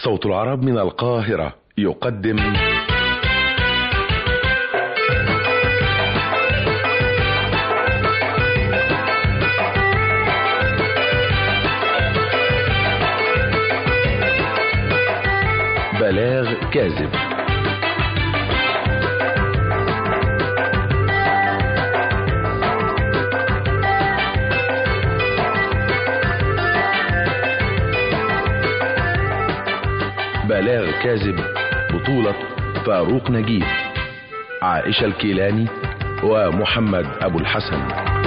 صوت العرب من القاهرة يقدم بلاغ كاذب بلاغ كاذب بطولة فاروق نجيب عائشة الكيلاني ومحمد أبو الحسن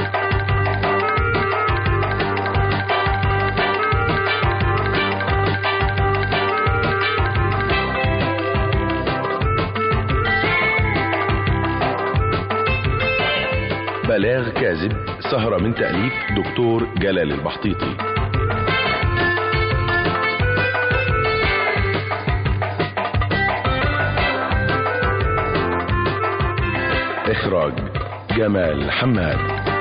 بلاغ كاذب سهرة من تأليف دكتور جلال البحطيطي إخراج جمال حماد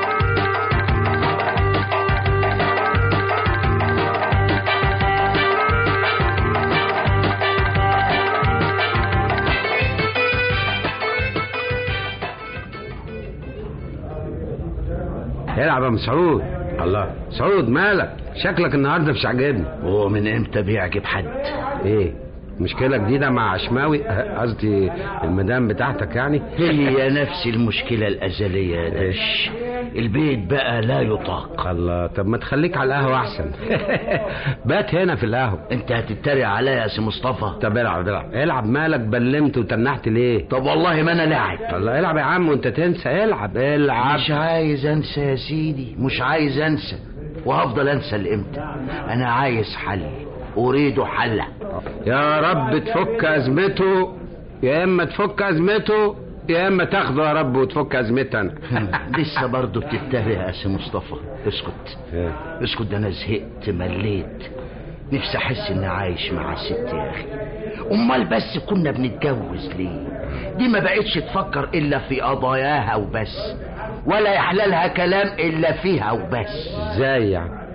العب يا مسعود الله سعود مالك شكلك النهارده مش عاجبني هو من امتى بيعجب حد ايه مشكلة جديدة مع عشماوي أه، قصدي المدام بتاعتك يعني هي نفس المشكلة الأزلية يا دش البيت بقى لا يطاق الله طب ما تخليك على القهوة أحسن بات هنا في القهوة انت هتتريق عليا يا سي مصطفى طب العب العب العب مالك بلمت وتنحت ليه طب والله ما انا لاعب الله العب يا عم وانت تنسى العب العب مش عايز انسى يا سيدي مش عايز انسى وهفضل انسى لامتى انا عايز حل اريد حلا يا رب تفك أزمته يا إما تفك أزمته يا إما تاخده يا رب وتفك أزمتنا لسه برضه بتتريق يا سي مصطفى اسكت اسكت ده انا زهقت مليت نفسي احس اني عايش مع الست يا اخي امال بس كنا بنتجوز ليه دي ما بقتش تفكر الا في قضاياها وبس ولا يحللها كلام الا فيها وبس ازاي يعني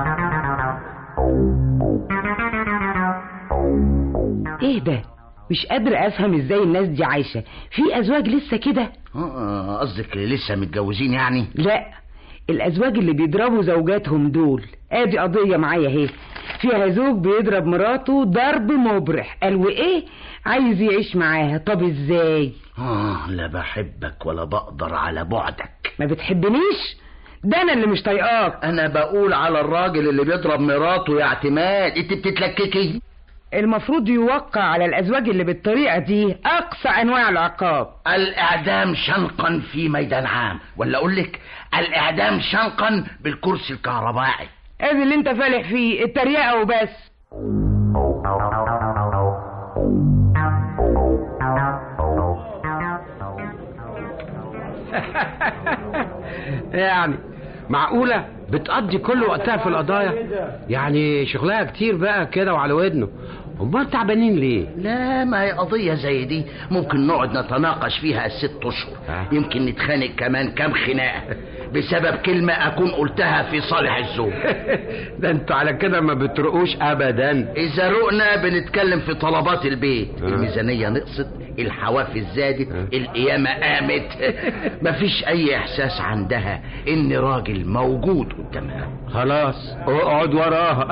ايه ده مش قادرة افهم ازاي الناس دي عايشة في ازواج لسه كده آه، قصدك لسه متجوزين يعني لا الازواج اللي بيضربوا زوجاتهم دول ادي قضية معايا اهي فيها زوج بيضرب مراته ضرب مبرح قال وايه عايز يعيش معاها طب ازاي آه لا بحبك ولا بقدر على بعدك ما بتحبنيش ده انا اللي مش طايقاك انا بقول على الراجل اللي بيضرب مراته يا اعتماد انت بتتلككي المفروض يوقع على الازواج اللي بالطريقة دي اقصى انواع العقاب الاعدام شنقا في ميدان عام ولا اقول لك الاعدام شنقا بالكرسي الكهربائي ادي اللي انت فالح فيه التريقة وبس يعني معقولة بتقضي كل وقتها في القضايا يعني شغلها كتير بقى كده وعلى ودنه امال تعبانين ليه لا ما هي قضية زي دي ممكن نقعد نتناقش فيها الست اشهر ها؟ يمكن نتخانق كمان كام خناقة بسبب كلمة اكون قلتها في صالح الزوج ده انتوا على كده ما بترقوش ابدا اذا رقنا بنتكلم في طلبات البيت ها؟ الميزانية نقصت الحوافز زادت ها؟ القيامة قامت مفيش اي احساس عندها ان راجل موجود قدامها خلاص اقعد وراها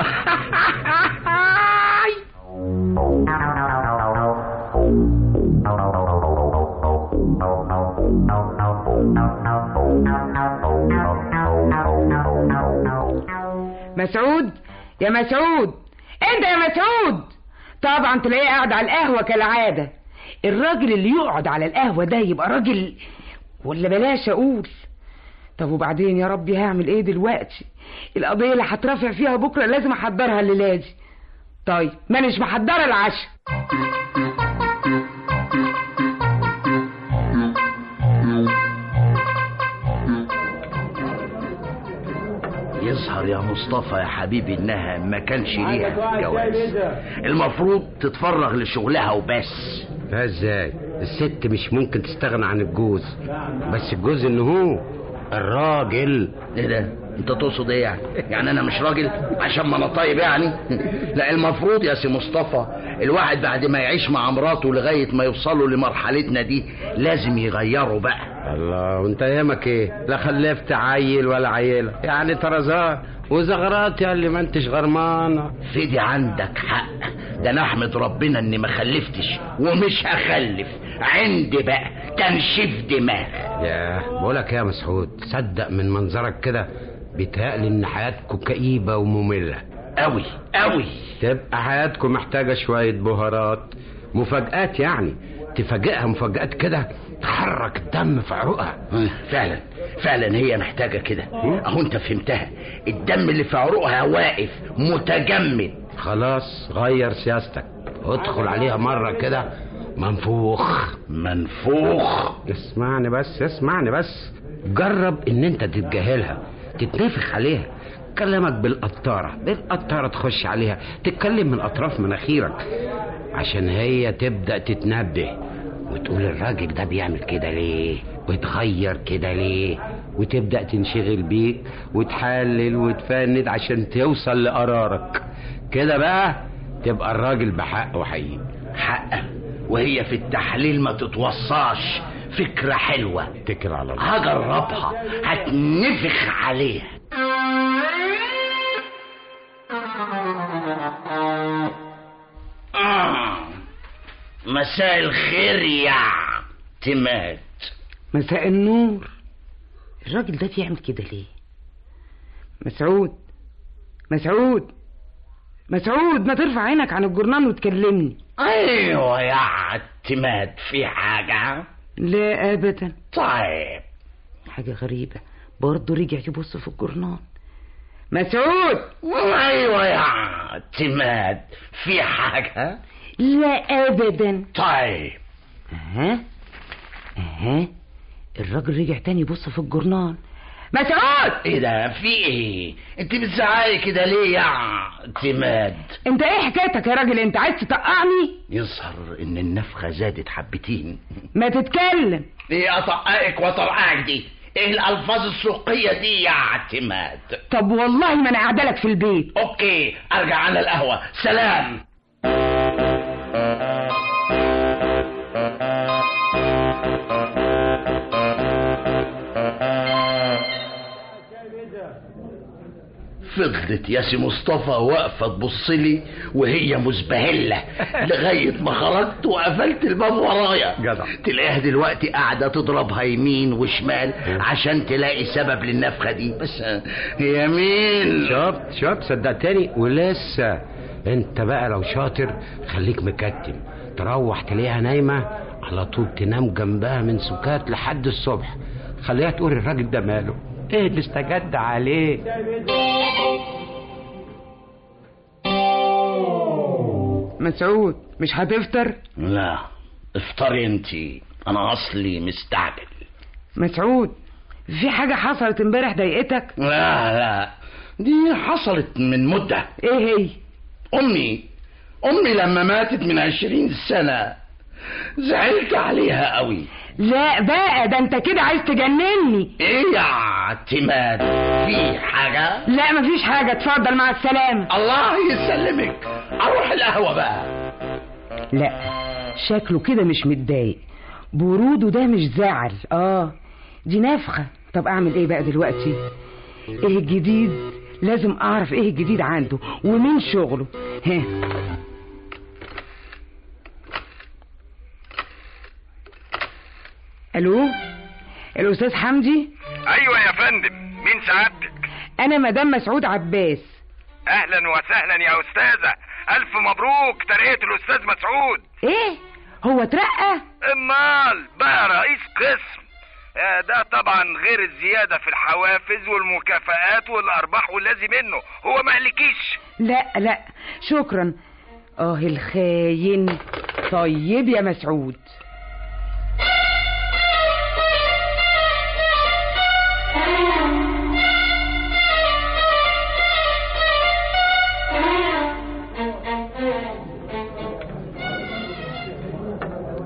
مسعود يا مسعود انت يا مسعود طبعا تلاقيه قاعد على القهوة كالعادة الراجل اللي يقعد على القهوة ده يبقى راجل ولا بلاش اقول طب وبعدين يا ربي هعمل ايه دلوقتي القضية اللي هترافع فيها بكرة لازم احضرها الليلة دي طيب مانيش محضرة العشاء يظهر يا مصطفى يا حبيبي انها ما كانش ليها في الجواز المفروض تتفرغ لشغلها وبس لا ازاي الست مش ممكن تستغنى عن الجوز بس الجوز ان هو الراجل ايه ده انت تقصد ايه يعني يعني انا مش راجل عشان ما انا طيب يعني لا المفروض يا سي مصطفى الواحد بعد ما يعيش مع مراته لغايه ما يوصلوا لمرحلتنا دي لازم يغيروا بقى الله وانت يامك ايه لا خلفت عيل ولا عيله يعني طرزان وزغرات يا اللي ما انتش غرمانه فدي عندك حق ده انا احمد ربنا اني ما خلفتش ومش هخلف عندي بقى تنشيف دماغ يا بقولك يا مسعود صدق من منظرك كده بيتهيألي ان حياتكم كئيبه وممله قوي قوي تبقى حياتكم محتاجه شويه بهارات مفاجآت يعني تفاجئها مفاجآت كده تحرك الدم في عروقها فعلا فعلا هي محتاجة كده اهو انت فهمتها الدم اللي في عروقها واقف متجمد خلاص غير سياستك ادخل عليها مرة كده منفوخ منفوخ اسمعني بس اسمعني بس جرب ان انت تتجاهلها تتنفخ عليها كلمك بالقطارة بالقطارة تخش عليها تتكلم من أطراف مناخيرك عشان هي تبدأ تتنبه وتقول الراجل ده بيعمل كده ليه وتغير كده ليه وتبدأ تنشغل بيك وتحلل وتفند عشان توصل لقرارك كده بقى تبقى الراجل بحق وحقيقي حق وهي في التحليل ما تتوصاش فكرة حلوة اتكل على الله هجربها هتنفخ عليها آه. مساء الخير يا اعتماد مساء النور الراجل ده بيعمل كده ليه مسعود مسعود مسعود ما ترفع عينك عن الجرنان وتكلمني ايوه يا اعتماد في حاجة لا ابدا طيب حاجة غريبة برضه رجع يبص في الجرنان مسعود ايوه يا اعتماد في حاجة لا ابدا طيب اها اها الراجل رجع تاني يبص في الجرنان مسعود ايه ده في ايه انت بتزعقي كده ليه يا اعتماد انت ايه حكايتك يا راجل انت عايز تطقعني يظهر ان النفخة زادت حبتين ما تتكلم ايه اطقائك واطرقعك دي ايه الالفاظ السوقية دي يا اعتماد طب والله ما انا قاعده لك في البيت اوكي ارجع انا القهوة سلام فضلت يا سي مصطفى واقفة تبص لي وهي مزبهلة لغاية ما خرجت وقفلت الباب ورايا جدع. تلاقيها دلوقتي قاعدة تضربها يمين وشمال عشان تلاقي سبب للنفخة دي بس هي مين شفت شفت صدقتني ولسه انت بقى لو شاطر خليك مكتم تروح تلاقيها نايمة على طول تنام جنبها من سكات لحد الصبح خليها تقول الراجل ده ماله ايه اللي استجد عليه مسعود مش هتفطر لا افطري انتي انا اصلي مستعجل مسعود في حاجة حصلت امبارح ضايقتك لا لا دي حصلت من مدة ايه هي امي امي لما ماتت من عشرين سنة زعلت عليها قوي لا بقى ده انت كده عايز تجنني ايه يا اعتماد في حاجة لا مفيش حاجة اتفضل مع السلامة الله يسلمك اروح القهوة بقى لا شكله كده مش متضايق بروده ده مش زعل اه دي نفخة طب اعمل ايه بقى دلوقتي ايه الجديد لازم اعرف ايه الجديد عنده ومين شغله ها الو الاستاذ حمدي ايوه يا فندم مين سعادتك انا مدام مسعود عباس اهلا وسهلا يا استاذه الف مبروك ترقيه الاستاذ مسعود ايه هو اترقى امال بقى رئيس قسم آه، ده طبعا غير الزيادة في الحوافز والمكافآت والأرباح والذي منه هو ما قالكيش لا لا شكرا اه الخاين طيب يا مسعود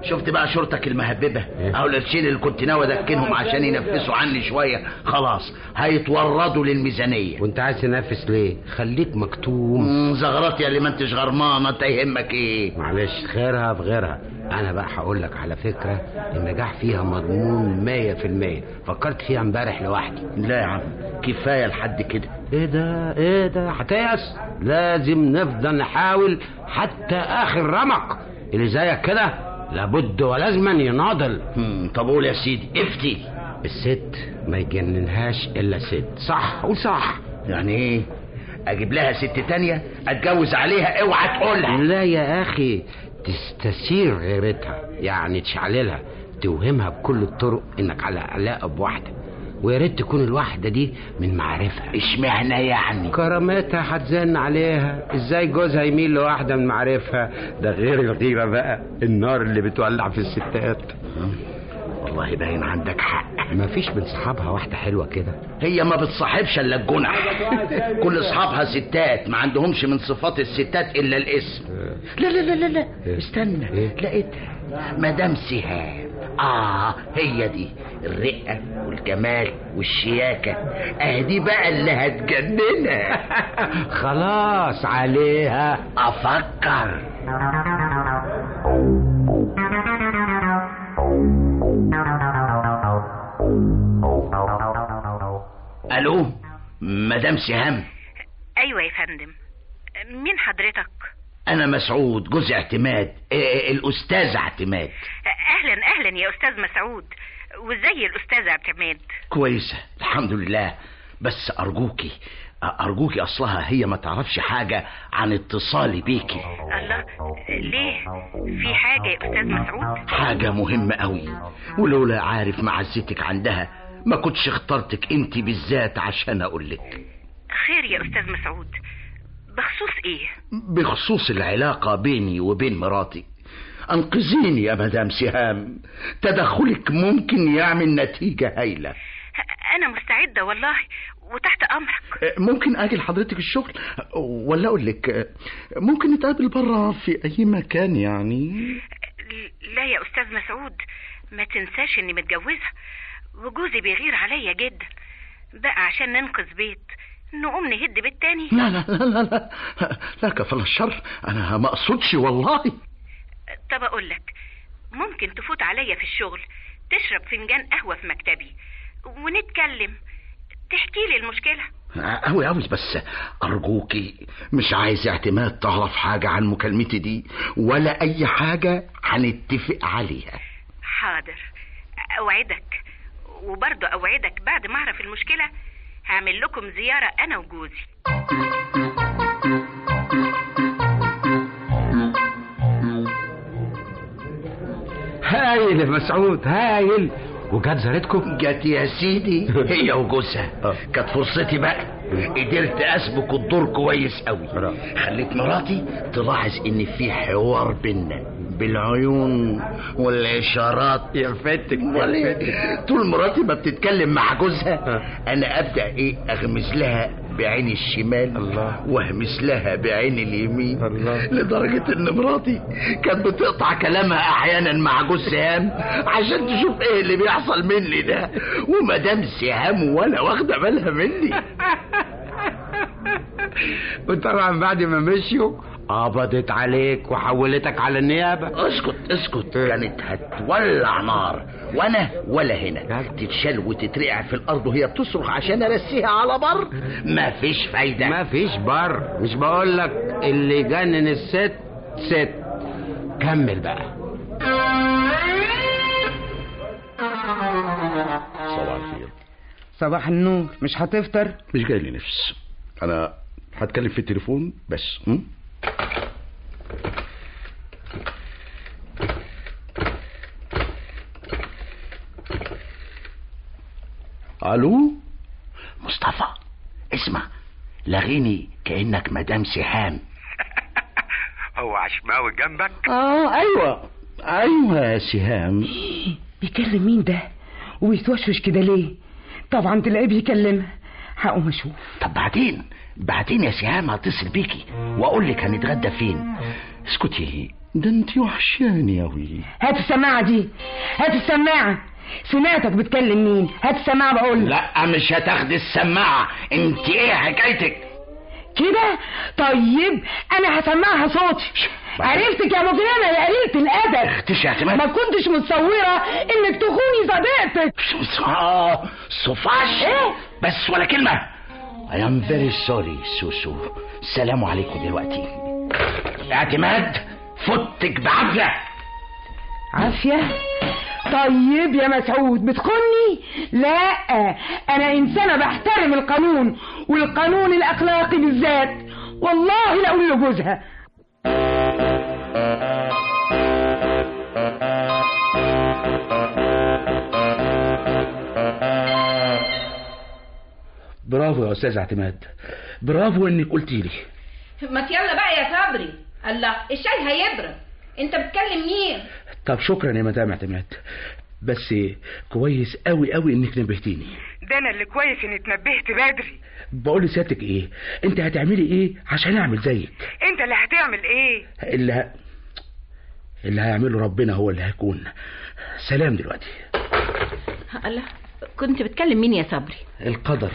شفت بقى شرطك المهببة اهو القرشين اللي كنت ناوي ادكنهم عشان ينفسوا عني شوية خلاص هيتوردوا للميزانية وانت عايز تنافس ليه خليك مكتوم مم، زغرات يا اللي ما انتش غرمانة انت يهمك ايه معلش خيرها في غيرها انا بقى هقول لك على فكره النجاح فيها مضمون مية في المية فكرت فيها امبارح لوحدي لا يا عم كفاية لحد كده ايه ده ايه ده هتيأس لازم نفضل نحاول حتى اخر رمق اللي زيك كده لابد ولازما يناضل مم، طب قول يا سيدي افتي الست ما يجننهاش الا ست صح قول صح يعني ايه اجيب لها ست تانية اتجوز عليها اوعى تقولها لا يا اخي تستثير غيرتها يعني تشعللها توهمها بكل الطرق انك على علاقه بواحده ويا ريت تكون الواحده دي من معارفها اشمعنى يعني كرامتها هتزن عليها ازاي جوزها يميل لواحده من معارفها ده غير الغيره بقى النار اللي بتولع في الستات والله باين عندك حق مفيش من صحابها واحده حلوه كده هي ما بتصاحبش الا الجنح كل اصحابها ستات ما عندهمش من صفات الستات الا الاسم لا لا لا لا لا استنى إيه؟ لقيتها مدام سهام اه هي دي الرقه والجمال والشياكه اه دي بقى اللي هتجننها خلاص عليها افكر الو مدام سهام ايوه يا فندم مين حضرتك انا مسعود جوز اعتماد إيه الاستاذ اعتماد اهلا اهلا يا استاذ مسعود وازاي الاستاذ اعتماد كويسه الحمد لله بس ارجوكي ارجوكي اصلها هي ما تعرفش حاجه عن اتصالي بيكي الله ليه في حاجه يا استاذ مسعود حاجه مهمه قوي ولولا عارف معزتك عندها ما كنتش اخترتك انت بالذات عشان اقولك خير يا استاذ مسعود بخصوص ايه بخصوص العلاقة بيني وبين مراتي انقذيني يا مدام سهام تدخلك ممكن يعمل نتيجة هايلة انا مستعده والله وتحت امرك ممكن اجي لحضرتك الشغل ولا اقول لك ممكن نتقابل بره في اي مكان يعني لا يا استاذ مسعود ما تنساش اني متجوزه وجوزي بيغير عليا جدا بقى عشان ننقذ بيت نقوم نهد بيت تاني لا لا لا لا لا لا كفل الشر انا ما اقصدش والله طب اقول لك ممكن تفوت عليا في الشغل تشرب فنجان قهوه في مكتبي ونتكلم تحكي لي المشكله أوي أوي بس أرجوكي مش عايز اعتماد تعرف حاجة عن مكالمتي دي ولا أي حاجة هنتفق عليها حاضر اوعدك وبرضه اوعدك بعد ما اعرف المشكله هعمل لكم زياره انا وجوزي هايل يا مسعود هايل وجات زارتكم جت يا سيدي هي وجوزها كانت فرصتي بقى قدرت اسبك الدور كويس قوي برافو. خليت مراتي تلاحظ ان في حوار بينا بالعيون والاشارات يا فتك أمال إيه؟ طول مراتي ما بتتكلم مع جوزها انا ابدا ايه اغمز لها بعين الشمال الله. واهمس لها بعين اليمين الله. لدرجه ان مراتي كانت بتقطع كلامها احيانا مع جوز سهام عشان تشوف ايه اللي بيحصل مني ده ومدام سهام ولا واخده بالها مني وطبعا بعد ما مشيوا قبضت عليك وحولتك على النيابه اسكت اسكت كانت هتولع نار وانا ولا هنا تتشال وتترقع في الارض وهي بتصرخ عشان ارسيها على بر مفيش فايده ما فيش بر مش بقول لك اللي جنن الست ست كمل بقى صباح الخير صباح النور مش هتفطر مش جاي لي نفس انا هتكلم في التليفون بس م? الو مصطفى اسمع لغيني كانك مدام سهام هو عشماوي جنبك اه ايوه ايوه يا سهام بيكلم مين ده وبيتوشوش كده ليه طبعا تلاقيه بيكلمها هقوم اشوف طب بعدين بعدين يا سهام هتصل بيكي واقول لك هنتغدى فين اسكتي ده انت وحشاني اوي هات السماعة دي هات السماعة سمعتك بتكلم مين هات السماعة بقول لك. لا مش هتاخدي السماعة انت ايه حكايتك كده طيب انا هسمعها صوتي عرفتك يا مجرمة يا قليلة الادب اختشي يا اعتماد ما كنتش متصورة انك تخوني صديقتك اه صفاش إيه؟ بس ولا كلمة I am very sorry سوسو السلام عليكم دلوقتي اعتماد فتك بعافية عافية طيب يا مسعود بتخني لا انا انسانة بحترم القانون والقانون الاخلاقي بالذات والله لا اقول لجوزها برافو يا استاذ اعتماد برافو انك قلتي لي ما يلا بقى يا صبري الله الشاي هيبرد انت بتكلم مين طب شكرا يا مدام اعتماد بس كويس قوي قوي انك نبهتيني ده انا اللي كويس اني اتنبهت بدري بقول لسيادتك ايه انت هتعملي ايه عشان اعمل زيك انت اللي هتعمل ايه اللي ه... اللي هيعمله ربنا هو اللي هيكون سلام دلوقتي الله كنت بتكلم مين يا صبري القدر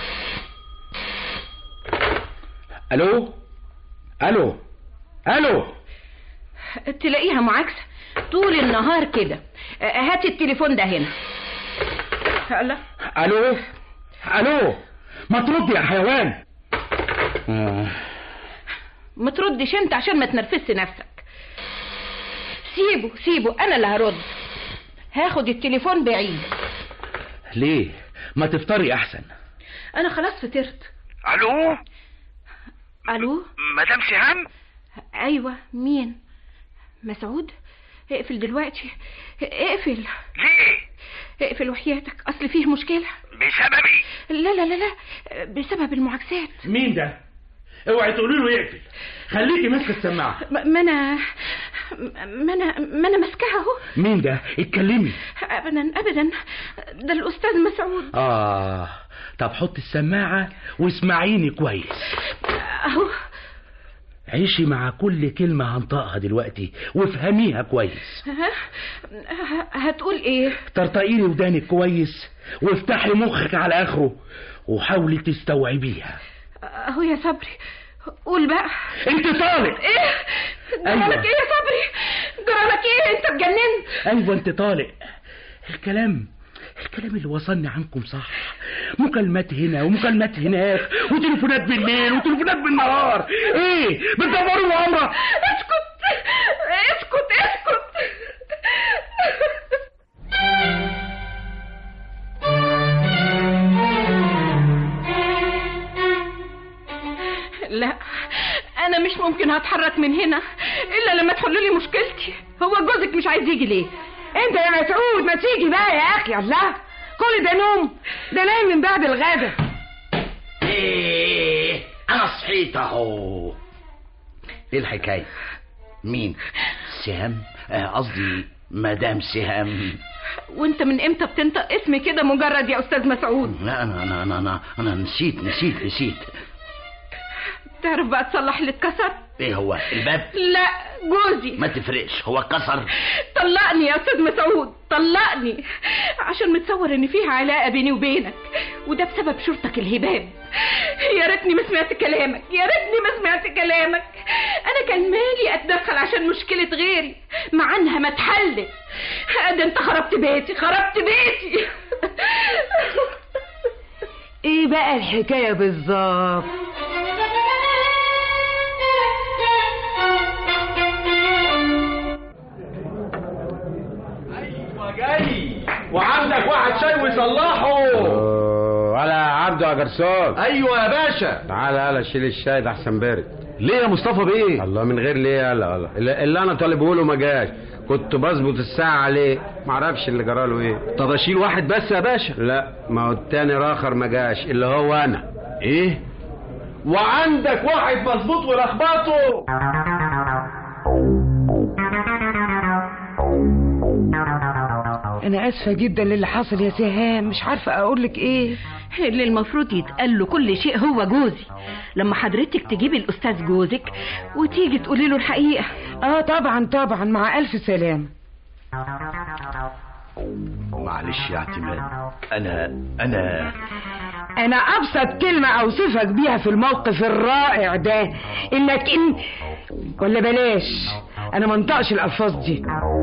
الو الو الو تلاقيها معاكسة طول النهار كده آه، هات التليفون ده هنا الله الو الو ما تردي يا حيوان آه. ما تردش انت عشان ما تنرفزش نفسك سيبه سيبه انا اللي هرد هاخد التليفون بعيد ليه ما تفطري احسن انا خلاص فطرت الو الو مدام سهام ايوه مين مسعود اقفل دلوقتي اقفل ليه اقفل وحياتك اصل فيه مشكله بسببي لا لا لا لا بسبب المعاكسات مين ده اوعي تقولي له يقفل خليكي ماسكه السماعه ما ما انا ما انا ما انا ماسكاها اهو مين ده اتكلمي ابدا ابدا ده الاستاذ مسعود اه طب حط السماعه واسمعيني كويس اهو عيشي مع كل كلمه هنطقها دلوقتي وافهميها كويس ها؟ هتقول ايه طرطقي لي ودانك كويس وافتحي مخك على اخره وحاولي تستوعبيها اهو يا صبري قول بقى انت طالق ايه جرالك أيوة. ايه يا صبري جرالك ايه انت اتجننت ايوه انت طالق الكلام الكلام اللي وصلني عنكم صح مكالمات هنا ومكالمات هناك وتليفونات بالليل وتليفونات بالنهار ايه بتدوروا عمرك اسكت اسكت اسكت لا انا مش ممكن هتحرك من هنا الا لما تحل لي مشكلتي هو جوزك مش عايز يجي ليه انت يا مسعود ما تيجي بقى يا اخي الله كل ده نوم ده نايم من بعد الغدا ايه انا صحيت اهو ايه الحكايه مين سهام آه، قصدي مدام سهام وانت من امتى بتنطق اسمي كده مجرد يا استاذ مسعود لا انا انا انا انا, أنا نسيت نسيت نسيت تعرف بقى تصلح اللي اتكسر ايه هو الباب لا جوزي ما تفرقش هو اتكسر طلقني يا استاذ مسعود طلقني عشان متصور ان فيها علاقه بيني وبينك وده بسبب شرطك الهباب يا ريتني ما سمعت كلامك يا ريتني ما سمعت كلامك انا كان مالي اتدخل عشان مشكله غيري مع انها ما اتحلت ده انت خربت بيتي خربت بيتي ايه بقى الحكايه بالظبط وعندك واحد شاي ويصلحه ولا عبده يا جرسون ايوه يا باشا تعالى يلا شيل الشاي ده احسن بارد ليه يا مصطفى بيه الله من غير ليه يلا يلا اللي اللي انا طالبه له ما جاش كنت بظبط الساعه عليه ما اعرفش اللي جراله ايه طب اشيل واحد بس يا باشا لا ما هو التاني راخر ما جاش اللي هو انا ايه وعندك واحد مظبوط ولخبطه انا اسفه جدا للي حصل يا سهام مش عارفه اقول لك ايه اللي المفروض يتقال له كل شيء هو جوزي لما حضرتك تجيبي الاستاذ جوزك وتيجي تقولي له الحقيقه اه طبعا طبعا مع الف سلامه معلش يا اعتماد انا انا انا ابسط كلمة اوصفك بيها في الموقف الرائع ده انك ان ولا بلاش انا منطقش الالفاظ دي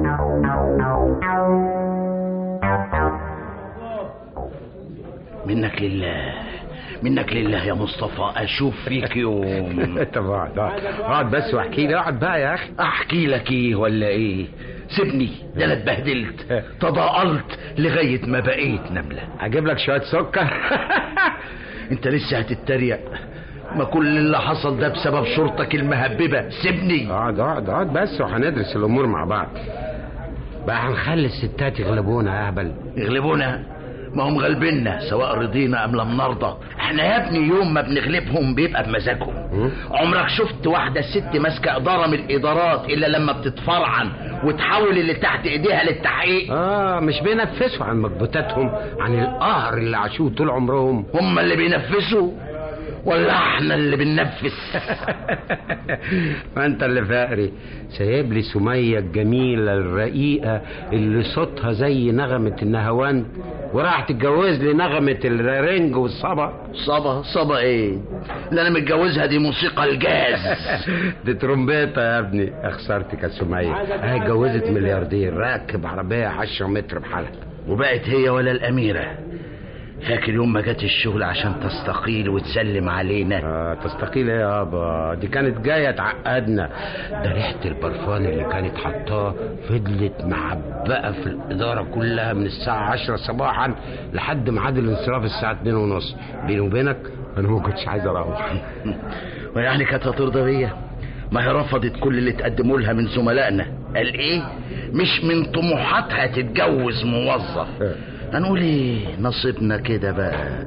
منك لله منك لله يا مصطفى اشوف فيك يوم طب اقعد اقعد اقعد بس واحكي لي اقعد بقى يا اخي احكي لك ايه ولا ايه سيبني ده انا اتبهدلت تضاءلت لغايه ما بقيت نمله اجيب لك شويه سكر انت لسه هتتريق ما كل اللي حصل ده بسبب شرطك المهببه سيبني اقعد اقعد اقعد بس وهندرس الامور مع بعض بقى هنخلي الستات يغلبونا يا اهبل يغلبونا ما هم غالبيننا سواء رضينا ام لم نرضى احنا يا ابني يوم ما بنغلبهم بيبقى بمزاجهم عمرك شفت واحده ست ماسكه اداره من الادارات الا لما بتتفرعن وتحول اللي تحت ايديها للتحقيق اه مش بينفسوا عن مكبوتاتهم عن القهر اللي عاشوه طول عمرهم هم اللي بينفسوا ولا احنا اللي بننفس ما انت اللي فقري سايب لي سمية الجميلة الرقيقة اللي صوتها زي نغمة النهوان وراح تتجوز لي نغمة الرنج والصبا صبا صبا ايه اللي انا متجوزها دي موسيقى الجاز دي ترومبيطة يا ابني خسرتك يا سمية هي اتجوزت ملياردير راكب عربية 10 متر بحالها وبقت هي ولا الاميره فاكر يوم ما جت الشغل عشان تستقيل وتسلم علينا آه تستقيل ايه يابا دي كانت جايه تعقدنا ده ريحه البرفان اللي كانت حطاه فضلت معبقه في الاداره كلها من الساعه 10 صباحا لحد ميعاد الانصراف الساعه 2 ونص بيني وبينك انا ما كنتش عايز اروح ويعني كانت هترضى بيا ما هي رفضت كل اللي تقدموا لها من زملائنا قال ايه مش من طموحاتها تتجوز موظف هنقول ايه نصيبنا كده بقى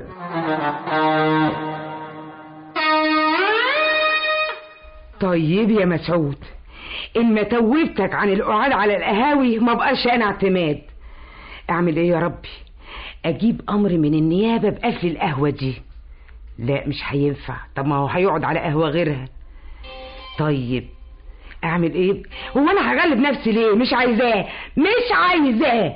طيب يا مسعود ان ما توبتك عن القعاد على القهاوي ما بقاش انا اعتماد اعمل ايه يا ربي اجيب امر من النيابه بقفل القهوه دي لا مش هينفع طب ما هو هيقعد على قهوه غيرها طيب اعمل ايه هو انا هغلب نفسي ليه مش عايزاه مش عايزاه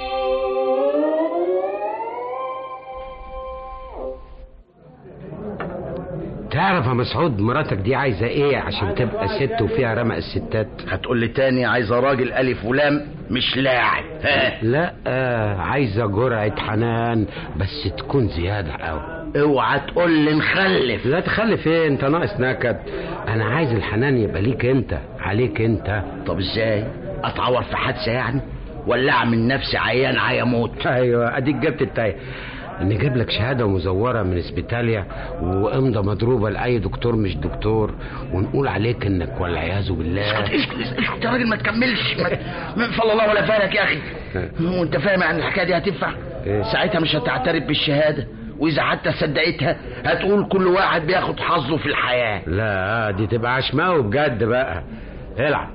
تعرف يا مسعود مراتك دي عايزه ايه عشان تبقى ست وفيها رمق الستات هتقول لي تاني عايزه راجل الف ولام مش لاعب ها لا آه عايزه جرعه حنان بس تكون زياده قوي اوعى تقول لي نخلف لا تخلف ايه انت ناقص نكد انا عايز الحنان يبقى ليك انت عليك انت طب ازاي اتعور في حادثه يعني ولا اعمل نفسي عيان عيموت ايوه اديك جبت التايه نجيب لك شهاده مزوره من اسبيتاليا وامضه مضروبه لاي دكتور مش دكتور ونقول عليك انك والعياذ بالله اسكت اسكت اسكت يا راجل ما تكملش ما ما فضل الله ولا فارك يا اخي وانت فاهم يعني الحكايه دي هتنفع إيه؟ ساعتها مش هتعترف بالشهاده واذا حتى صدقتها هتقول كل واحد بياخد حظه في الحياه لا دي تبقى عشماوي بجد بقى العب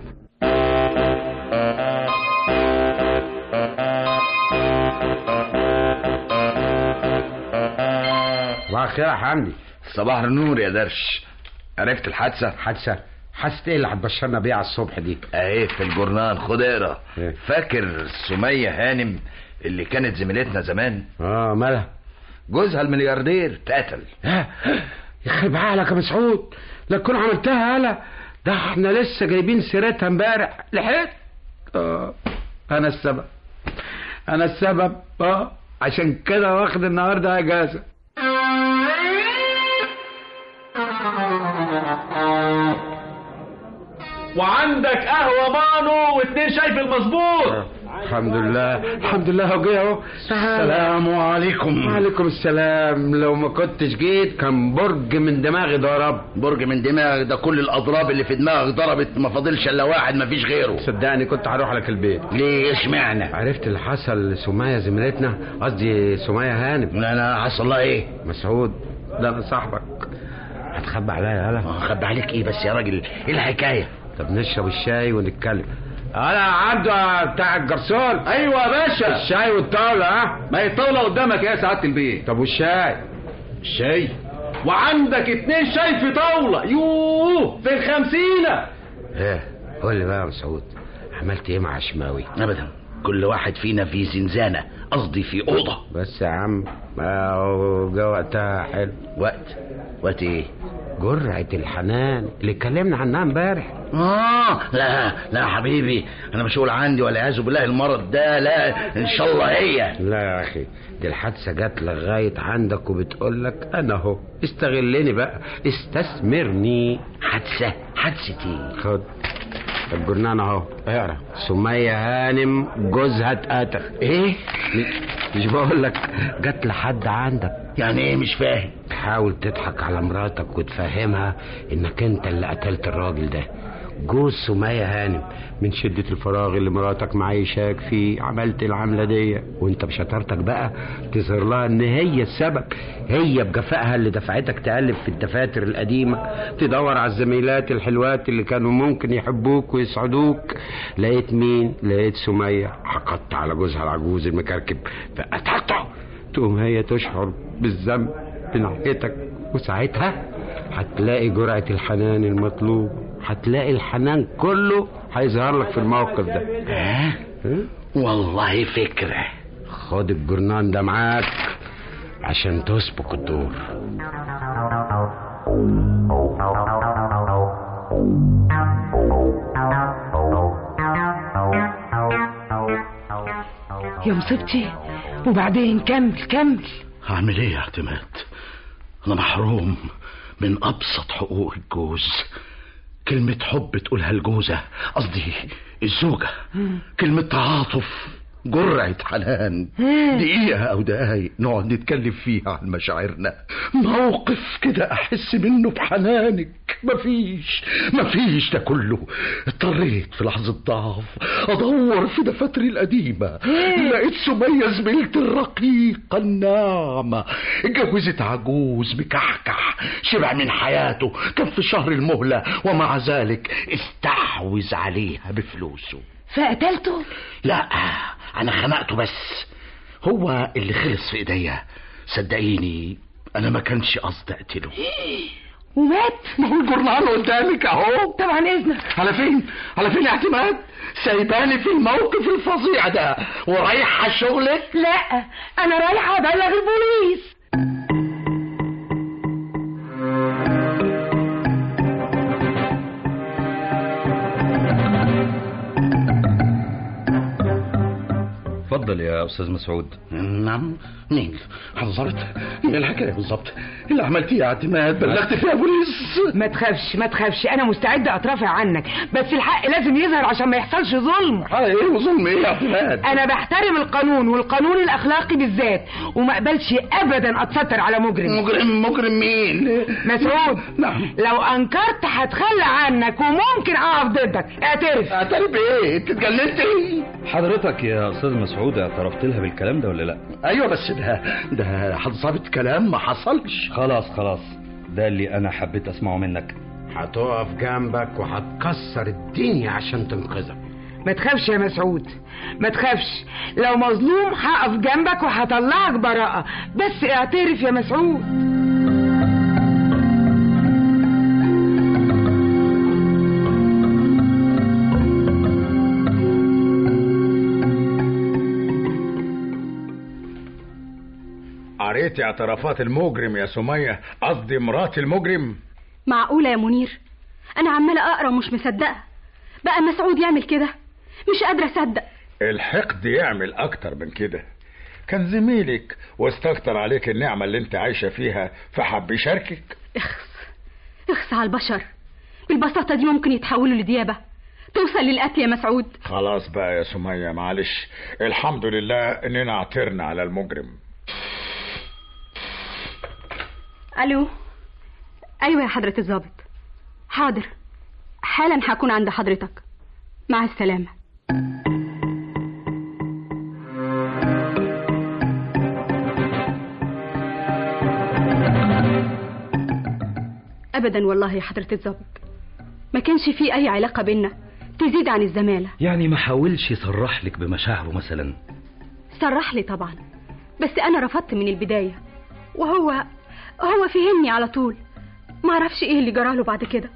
صباح الخير يا حمدي صباح النور يا درش عرفت الحادثة حادثة حادثة ايه اللي هتبشرنا بيها على الصبح دي اهي في الجورنال خد اقرا إيه؟ فاكر سمية هانم اللي كانت زميلتنا زمان اه مالها جوزها الملياردير اتقتل ها يخرب عقلك يا مسعود لا تكون عملتها هلا ده احنا لسه جايبين سيرتها امبارح لحقت اه انا السبب انا السبب اه عشان كده واخد النهارده اجازه وعندك قهوه مانو واتنين شاي في المظبوط الحمد لله الحمد لله هو جه اهو السلام عليكم وعليكم السلام لو ما كنتش جيت كان برج من دماغي ضرب برج من دماغك ده كل الاضراب اللي في دماغك ضربت ما فاضلش الا واحد ما فيش غيره صدقني كنت هروح لك البيت ليه اشمعنى عرفت اللي حصل لسمية زميلتنا قصدي سمية هانم لا انا حصل لها ايه مسعود ده انا صاحبك هتخبى عليا يالا خبي عليك ايه بس يا راجل ايه الحكايه طب نشرب الشاي ونتكلم انا عنده بتاع الجرسون ايوه يا باشا الشاي والطاوله ها ما هي الطاوله قدامك يا سعاده البيت طب والشاي الشاي وعندك اتنين شاي في طاوله يوه في الخمسينه ايه قول لي بقى يا مسعود عملت ايه مع شماوي ابدا كل واحد فينا في زنزانه قصدي في اوضه بس يا عم ما هو جه وقتها حلو وقت وقت ايه جرعة الحنان اللي اتكلمنا عنها امبارح اه لا لا يا حبيبي انا مش هقول عندي والعياذ بالله المرض ده لا ان شاء الله هي لا يا اخي دي الحادثة جت لغاية عندك وبتقول لك انا اهو استغلني بقى استثمرني حادثه حادثه ايه خد الجرنان اهو اقرا سمية هانم جوزها اتقتل ايه مش بقول لك جت لحد عندك يعني ايه مش فاهم حاول تضحك على مراتك وتفهمها انك انت اللي قتلت الراجل ده جوز سمية هانم من شدة الفراغ اللي مراتك معيشاك فيه عملت العملة دي وانت بشطارتك بقى تظهر لها ان هي السبب هي بجفائها اللي دفعتك تقلب في الدفاتر القديمة تدور على الزميلات الحلوات اللي كانوا ممكن يحبوك ويسعدوك لقيت مين لقيت سمية حقدت على جوزها العجوز المكركب فقتلته تقوم هي تشعر بالذنب بناحيتك وساعتها هتلاقي جرعة الحنان المطلوب هتلاقي الحنان كله هيظهر لك في الموقف ده ها والله فكره خد الجرنان ده معاك عشان تسبق الدور يا مصيبتي وبعدين كمل كمل هعمل ايه يا اعتماد انا محروم من ابسط حقوق الجوز كلمة حب تقولها الجوزة قصدي الزوجة كلمة تعاطف جرعة حنان دقيقة أو دقايق نقعد نتكلم فيها عن مشاعرنا موقف كده أحس منه بحنانك مفيش مفيش ده كله اضطريت في لحظة ضعف أدور في دفاتري القديمة لقيت سمية زميلتي الرقيقة الناعمة اتجوزت عجوز مكحكح شبع من حياته كان في شهر المهلة ومع ذلك استحوذ عليها بفلوسه فقتلته لا انا خنقته بس هو اللي خلص في ايديا صدقيني انا ما كانش قصدي اقتله ومات ما هو الجرنان قدامك اهو طبعا اذنك على فين على فين يا اعتماد سايباني في الموقف الفظيع ده ورايحه شغلك لا انا رايحه ابلغ البوليس اتفضل يا استاذ مسعود نعم مين حضرت ايه الحكايه بالظبط اللي عملتيه يا اعتماد بلغت فيها بوليس ما تخافش ما تخافش انا مستعده اترافع عنك بس الحق لازم يظهر عشان ما يحصلش ظلم ايه وظلم ايه يا اعتماد انا بحترم القانون والقانون الاخلاقي بالذات وما اقبلش ابدا اتستر على مجرم مجرم مجرم مين مسعود نعم لو انكرت هتخلى عنك وممكن اقف ضدك اعترف اعترف بايه انت اتجننت حضرتك يا استاذ مسعود اعترفت لها بالكلام ده ولا لا ايوه بس ده ده حضرتك كلام ما حصلش خلاص خلاص ده اللي انا حبيت اسمعه منك هتقف جنبك وهتكسر الدنيا عشان تنقذك ما تخافش يا مسعود ما تخافش لو مظلوم هقف جنبك وهطلعك براءة بس اعترف يا مسعود قريت اعترافات المجرم يا سمية قصدي مرات المجرم معقولة يا منير أنا عمالة أقرأ ومش مصدقة بقى مسعود يعمل كده مش قادرة أصدق الحقد يعمل أكتر من كده كان زميلك واستكتر عليك النعمة اللي انت عايشة فيها فحب يشاركك اخس اخس على البشر بالبساطة دي ممكن يتحولوا لديابة توصل للقتل يا مسعود خلاص بقى يا سمية معلش الحمد لله اننا عثرنا على المجرم ألو أيوة يا حضرة الضابط حاضر حالا هكون عند حضرتك مع السلامة أبدا والله يا حضرة الضابط ما كانش في أي علاقة بينا تزيد عن الزمالة يعني ما حاولش يصرح لك بمشاعره مثلا صرح لي طبعا بس أنا رفضت من البداية وهو هو فهمني على طول ما اعرفش ايه اللي جراله بعد كده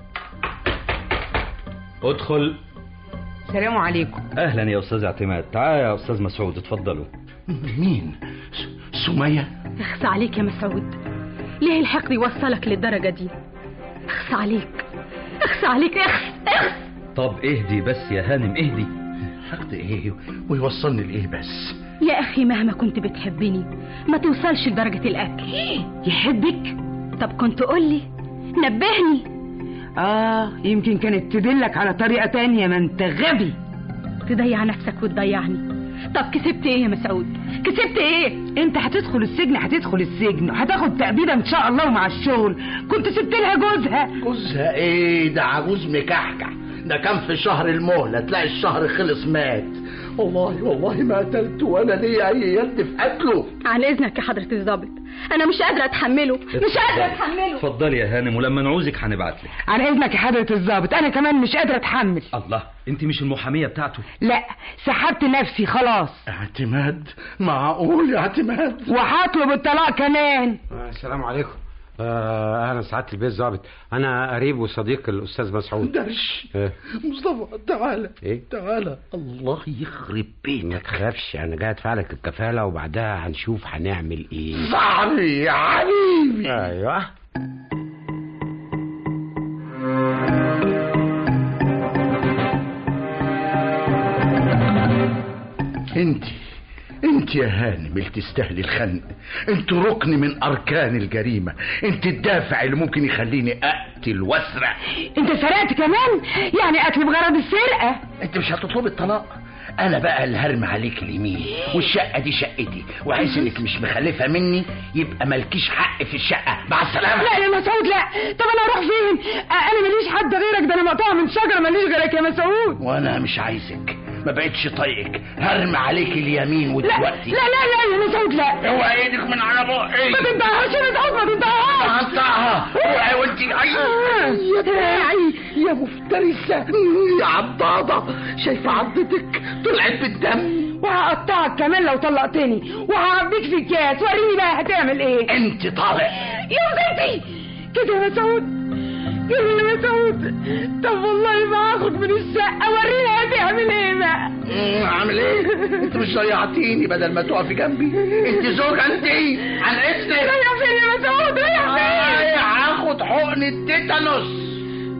ادخل السلام عليكم اهلا يا استاذ اعتماد تعال يا استاذ مسعود اتفضلوا مين سمية اخس عليك يا مسعود ليه الحقد يوصلك للدرجة دي اخس عليك اخس عليك اخس اخس طب اهدي بس يا هانم اهدي حقد ايه ويوصلني لايه بس يا اخي مهما كنت بتحبني ما توصلش لدرجة الاكل يحبك طب كنت قولي نبهني اه يمكن كانت تدلك على طريقة تانية ما انت غبي تضيع نفسك وتضيعني طب كسبت ايه يا مسعود كسبت ايه انت هتدخل السجن هتدخل السجن هتاخد تأبيدة ان شاء الله ومع الشغل كنت سبت لها جوزها جوزها ايه ده عجوز مكحكح ده كان في شهر المهلة تلاقي الشهر خلص مات والله والله ما قتلته ولا ليا اي يد في قتله عن اذنك يا حضرة الضابط انا مش قادرة اتحمله مش قادرة اتحمله اتفضلي يا هانم ولما نعوزك هنبعت لك عن اذنك يا حضرة الضابط انا كمان مش قادرة اتحمل الله انت مش المحامية بتاعته لا سحبت نفسي خلاص اعتماد معقول يا اعتماد وهطلب الطلاق كمان السلام عليكم آه اهلا سعاده البيت ظابط انا قريب وصديق الاستاذ مسعود درش إيه؟ مصطفى تعالى ايه تعالى الله يخرب بيتك ما تخافش انا جاي ادفع لك الكفاله وبعدها هنشوف هنعمل ايه صاحبي يا حبيبي ايوه انت انت يا هانم اللي تستاهلي الخنق انت ركن من اركان الجريمه انت الدافع اللي ممكن يخليني اقتل واسرق انت سرقت كمان يعني قتل بغرض السرقه انت مش هتطلبي الطلاق انا بقى اللي هرمي عليك اليمين والشقه دي شقتي وعايز انك مش مخلفه مني يبقى مالكيش حق في الشقه مع السلامه لا يا مسعود لا طب انا اروح فين آه، انا ماليش حد غيرك ده انا مقطوعه من شجره ماليش غيرك يا مسعود وانا مش عايزك ما بقتش طايقك هرمي عليك اليمين لا ودلوقتي لا لا لا يا مسعود لا اوعى ايدك من على بقي ما تنتهاش يا مسعود ما تنتهاش هقطعها اوعى وانت يا دراعي يا مفترسه يا عضاضه شايفه عضتك طلعت بالدم وهقطعك كمان لو طلقتني وهعبيك في اكياس وريني بقى هتعمل ايه انت طالق يا بنتي كده يا مسعود كده يا مسعود طب والله ما هاخد من الشقه وريني هتعمل ايه بقى مم، عامل ايه انت مش ضيعتيني بدل ما تقفي جنبي انت زوجة انت عن اذنك رايح فين يا مسعود رايح فين رايح هاخد حقن التيتانوس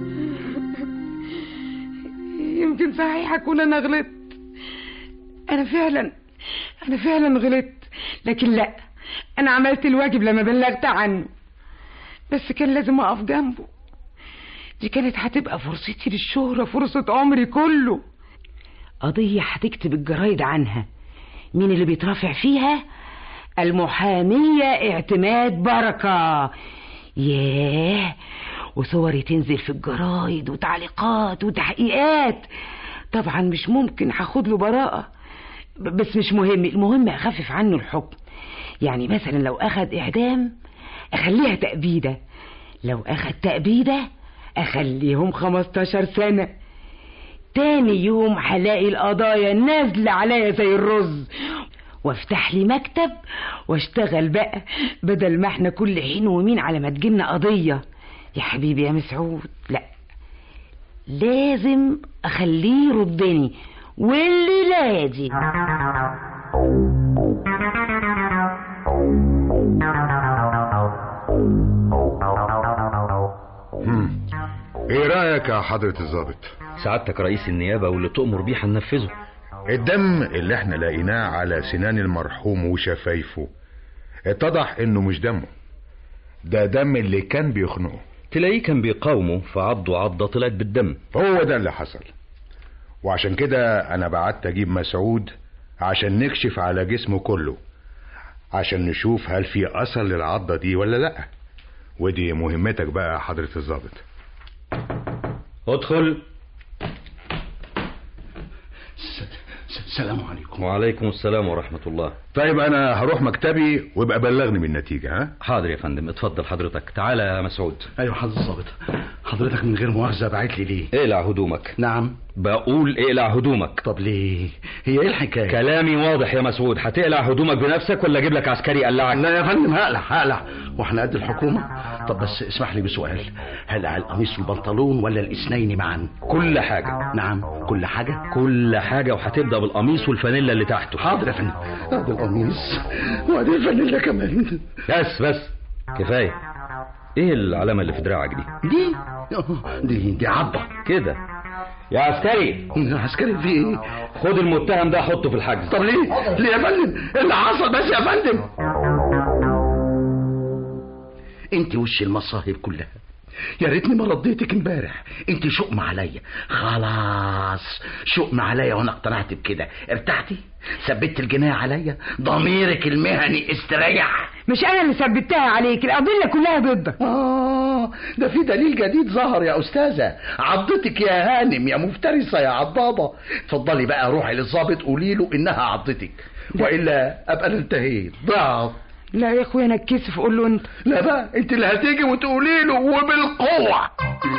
يمكن صحيح اكون انا غلطت انا فعلا انا فعلا غلطت لكن لا انا عملت الواجب لما بلغت عنه بس كان لازم اقف جنبه دي كانت هتبقى فرصتي للشهرة فرصة عمري كله قضية هتكتب الجرايد عنها مين اللي بيترافع فيها المحامية اعتماد بركة ياه وصوري تنزل في الجرايد وتعليقات وتحقيقات طبعا مش ممكن هاخد له براءة ب- بس مش مهم المهم اخفف عنه الحكم يعني مثلا لو اخد اعدام اخليها تأبيدة لو اخد تأبيدة اخليهم 15 سنة تاني يوم هلاقي القضايا نازلة عليا زي الرز وافتح لي مكتب واشتغل بقى بدل ما احنا كل حين ومين على ما تجيلنا قضية يا حبيبي يا مسعود لا لازم اخليه يردني والليلة دي هم. ايه رايك يا حضرة الضابط سعادتك رئيس النيابة واللي تؤمر بيه هننفذه الدم اللي احنا لقيناه على سنان المرحوم وشفايفه اتضح انه مش دمه ده دم اللي كان بيخنقه تلاقيه كان بيقاومه فعضه عضة طلعت بالدم هو ده اللي حصل وعشان كده انا بعت اجيب مسعود عشان نكشف على جسمه كله عشان نشوف هل في اثر للعضة دي ولا لا ودي مهمتك بقى يا حضرة الضابط ادخل السلام عليكم وعليكم السلام ورحمة الله طيب انا هروح مكتبي وابقى بلغني بالنتيجة ها حاضر يا فندم اتفضل حضرتك تعالى يا مسعود ايوه حضرة الضابط حضرتك من غير مؤاخذه بعت لي ليه اقلع هدومك نعم بقول اقلع هدومك طب ليه هي ايه الحكايه كلامي واضح يا مسعود هتقلع هدومك بنفسك ولا اجيب لك عسكري يقلعك لا يا فندم هقلع هقلع واحنا قد الحكومه طب بس اسمح لي بسؤال هقلع القميص والبنطلون ولا الاثنين معا كل حاجه نعم كل حاجه كل حاجه وهتبدا بالقميص والفانيلا اللي تحته حاضر يا فندم ادي القميص وادي الفانيلا كمان بس بس كفايه ايه العلامه اللي في دراعك دي دي دي دي عضه كده يا عسكري عسكري في ايه خد المتهم ده حطه في الحجز طب ليه ليه يا فندم إيه اللي حصل بس يا فندم انت وش المصاهب كلها يا ريتني ما رديتك امبارح انت شؤم عليا خلاص شؤم عليا وانا اقتنعت بكده ارتحتي ثبت الجنايه عليا ضميرك المهني استريح مش انا اللي ثبتها عليك القضيه كلها ضدك اه ده في دليل جديد ظهر يا استاذه عضتك يا هانم يا مفترسه يا عضاضه اتفضلي بقى روحي للظابط قولي له انها عضتك والا ابقى انا انتهيت ضعف لا يا اخويا انا اتكسف قول له انت لا بقى انت اللي هتيجي وتقولي له وبالقوه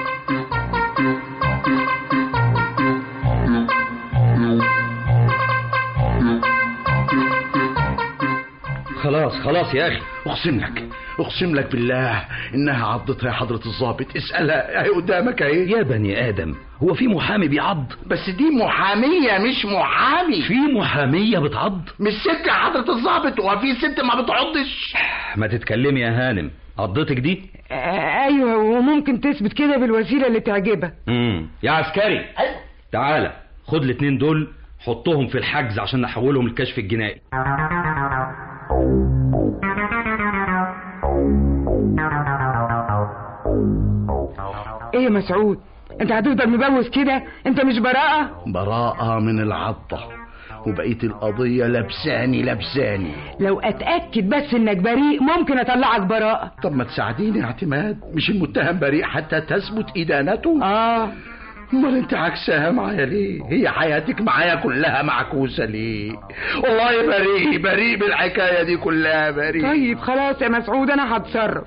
خلاص خلاص يا اخي اقسم لك اقسم لك بالله انها عضتها يا حضره الظابط اسالها اهي قدامك اهي يا بني ادم هو في محامي بيعض بس دي محاميه مش محامي في محاميه بتعض مش ست يا حضره الظابط هو في ست ما بتعضش ما تتكلمي يا هانم عضتك دي آه ايوه وممكن تثبت كده بالوسيله اللي تعجبك امم يا عسكري تعالى خد الاتنين دول حطهم في الحجز عشان نحولهم الكشف الجنائي ايه يا مسعود انت هتفضل مبوس كده انت مش براءة براءة من العضة وبقية القضية لبساني لبساني لو اتأكد بس انك بريء ممكن اطلعك براءة طب ما تساعديني يا اعتماد مش المتهم بريء حتى تثبت ادانته اه امال انت عكسها معايا ليه هي حياتك معايا كلها معكوسه ليه والله بريء بريء بالحكايه دي كلها بريء طيب خلاص يا مسعود انا هتصرف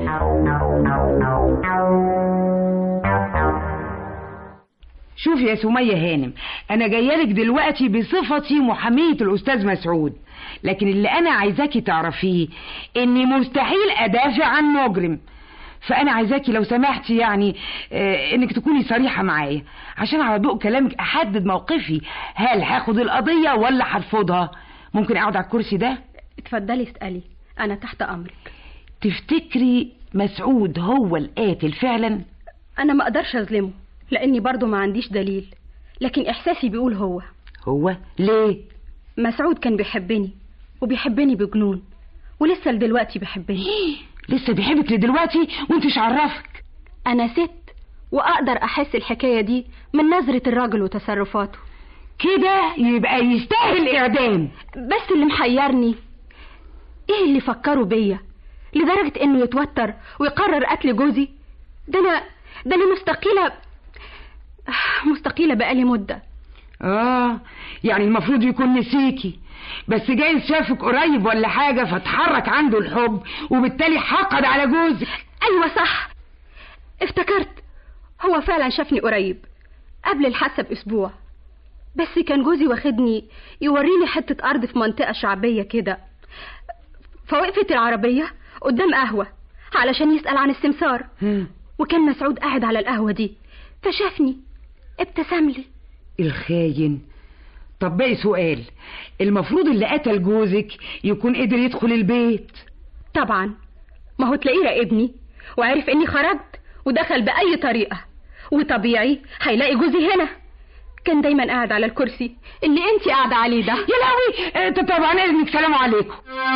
شوف يا سمية هانم انا جايالك دلوقتي بصفتي محامية الاستاذ مسعود لكن اللي انا عايزاكي تعرفيه اني مستحيل ادافع عن مجرم فانا عايزاكي لو سمحتي يعني آه انك تكوني صريحه معايا عشان على ضوء كلامك احدد موقفي هل هاخد القضيه ولا هرفضها ممكن اقعد على الكرسي ده اتفضلي اسالي انا تحت امرك تفتكري مسعود هو القاتل فعلا انا ما اقدرش اظلمه لاني برضو ما عنديش دليل لكن احساسي بيقول هو هو ليه مسعود كان بيحبني وبيحبني بجنون ولسه لدلوقتي بيحبني لسه بيحبك لدلوقتي وانت مش عرفك انا ست واقدر احس الحكايه دي من نظره الراجل وتصرفاته كده يبقى يستاهل اعدام بس اللي محيرني ايه اللي فكروا بيا لدرجه انه يتوتر ويقرر قتل جوزي ده انا ده انا مستقيله مستقيله بقالي مده اه يعني المفروض يكون نسيكي بس جايز شافك قريب ولا حاجة فتحرك عنده الحب وبالتالي حقد على جوزك أيوة صح افتكرت هو فعلا شافني قريب قبل الحادثة بأسبوع بس كان جوزي واخدني يوريني حتة أرض في منطقة شعبية كده فوقفت العربية قدام قهوة علشان يسأل عن السمسار وكان مسعود قاعد على القهوة دي فشافني ابتسم لي الخاين طب باقي سؤال المفروض اللي قتل جوزك يكون قدر يدخل البيت طبعا ما هو تلاقيه راقبني وعرف اني خرجت ودخل بأي طريقة وطبيعي هيلاقي جوزي هنا كان دايما قاعد على الكرسي اللي انت قاعدة عليه ده يا لهوي انت طبعا اذنك سلام عليكم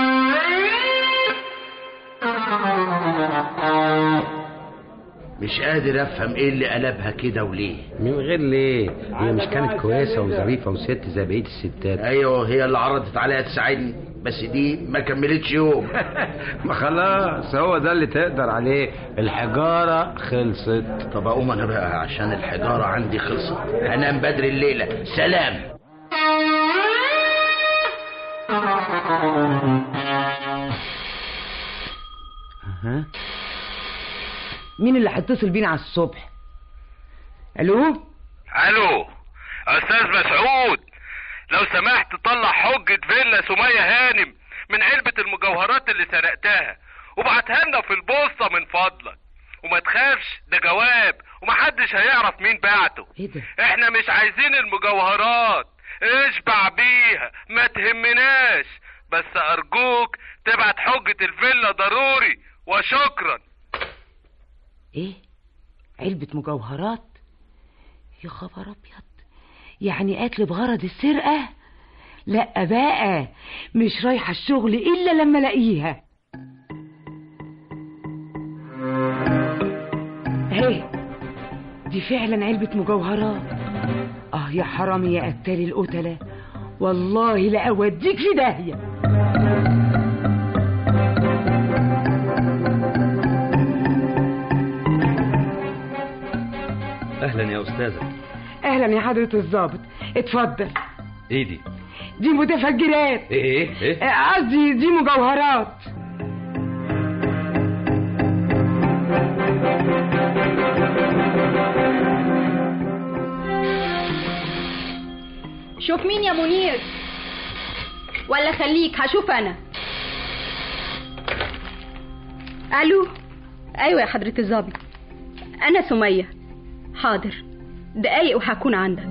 مش قادر افهم ايه اللي قلبها كده وليه من غير ليه هي مش كانت كويسه وظريفه وست زي بقيه الستات ايوه هي اللي عرضت عليها تساعدني بس دي ما كملتش يوم ما خلاص هو ده اللي تقدر عليه الحجاره خلصت طب اقوم انا بقى عشان الحجاره عندي خلصت هنام بدري الليله سلام ها مين اللي هيتصل بينا على الصبح الو الو استاذ مسعود لو سمحت طلع حجة فيلا سمية هانم من علبة المجوهرات اللي سرقتها وابعتها لنا في البوسطة من فضلك وما تخافش ده جواب ومحدش هيعرف مين بعته ايه ده احنا مش عايزين المجوهرات اشبع بيها ما تهمناش بس ارجوك تبعت حجة الفيلا ضروري وشكرا ايه علبة مجوهرات يا خبر ابيض يعني قتل بغرض السرقة لا بقى مش رايحة الشغل الا لما الاقيها اهي دي فعلا علبة مجوهرات اه يا حرامي يا قتال القتلة والله لا اوديك في داهية اهلا يا استاذه اهلا يا حضرة الضابط اتفضل ايه دي دي متفجرات ايه ايه ايه آه، قصدي دي مجوهرات شوف مين يا منير ولا خليك هشوف انا الو ايوه يا حضرة الظابط انا سمية حاضر دقايق وهكون عندك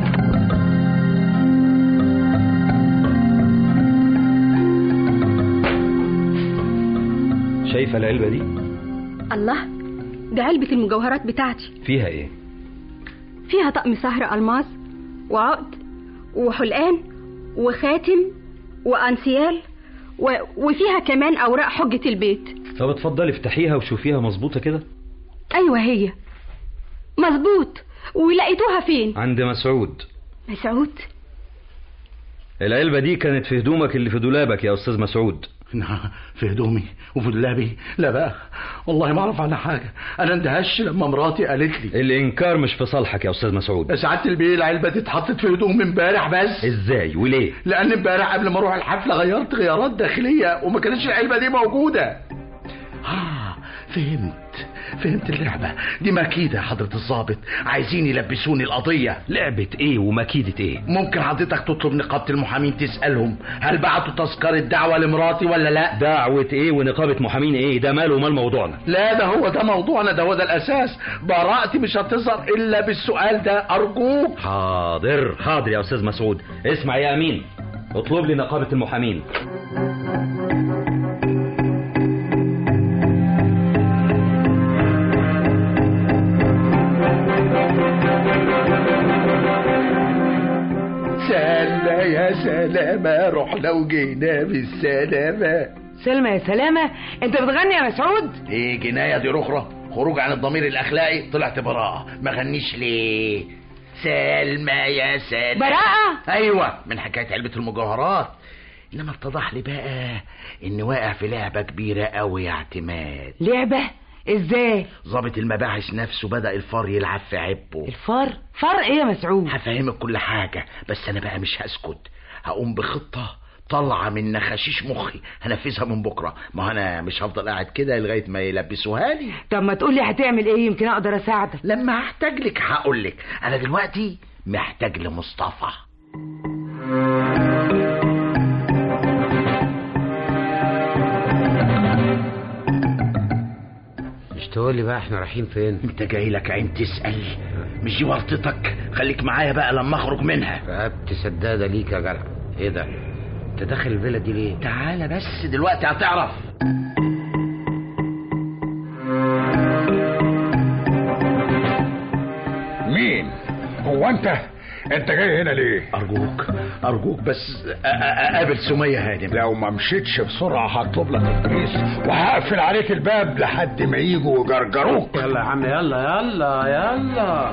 شايفه العلبه دي الله ده علبة المجوهرات بتاعتي فيها ايه فيها طقم سهر ألماس وعقد وحلقان وخاتم وأنسيال و... وفيها كمان أوراق حجة البيت طب اتفضلي افتحيها وشوفيها مظبوطه كده أيوة هي مظبوط ولقيتوها فين عند مسعود مسعود العلبه دي كانت في هدومك اللي في دولابك يا استاذ مسعود نعم في هدومي وفي دولابي لا بقى والله ما اعرف عنها حاجه انا اندهش لما مراتي قالت لي الانكار مش في صالحك يا استاذ مسعود سعاده البيه العلبه دي اتحطت في هدوم امبارح بس ازاي وليه لان امبارح قبل ما اروح الحفله غيرت غيارات داخليه وما كانتش العلبه دي موجوده اه فهمت فهمت اللعبة دي مكيدة يا حضرة الضابط عايزين يلبسوني القضية لعبة ايه ومكيدة ايه ممكن حضرتك تطلب نقابة المحامين تسألهم هل بعتوا تذكرة دعوة لمراتي ولا لا دعوة ايه ونقابة محامين ايه ده ماله ومال موضوعنا لا ده هو ده موضوعنا ده هو ده الأساس براءتي مش هتظهر إلا بالسؤال ده أرجوك حاضر حاضر يا استاذ مسعود اسمع يا امين اطلب لي نقابة المحامين سلمى يا سلامة رحنا وجينا بالسلامة سلمى يا سلامة انت بتغني يا مسعود ايه جناية دي رخرة خروج عن الضمير الأخلاقي طلعت براءة ما غنيش ليه سلمى يا سلمى براءة أيوة من حكاية علبة المجوهرات إنما اتضح لي بقى إني واقع في لعبة كبيرة أوي يا اعتماد لعبة ازاي ضابط المباحث نفسه بدأ الفار يلعب في عبه الفار فار ايه يا مسعود هفهمك كل حاجة بس أنا بقى مش هسكت هقوم بخطة طالعة من نخاشيش مخي هنفذها من بكرة ما أنا مش هفضل قاعد كده لغاية ما يلبسوها لي طب ما تقولي هتعمل ايه يمكن اقدر اساعدك لما هحتاج لك هقول لك أنا دلوقتي محتاج لمصطفى مش تقول لي بقى احنا رايحين فين انت جاي لك عين تسأل مش دي ورطتك خليك معايا بقى لما اخرج منها رقبت سدادة ليك يا جدع ايه ده انت داخل الفيلا دي ليه تعالى بس دلوقتي هتعرف مين هو انت انت جاي هنا ليه ارجوك ارجوك بس أ- أ- اقابل سمية هانم لو ما مشيتش بسرعة هطلب لك البوليس وهقفل عليك الباب لحد ما يجوا يجرجروك يلا يا عم يلا يلا يلا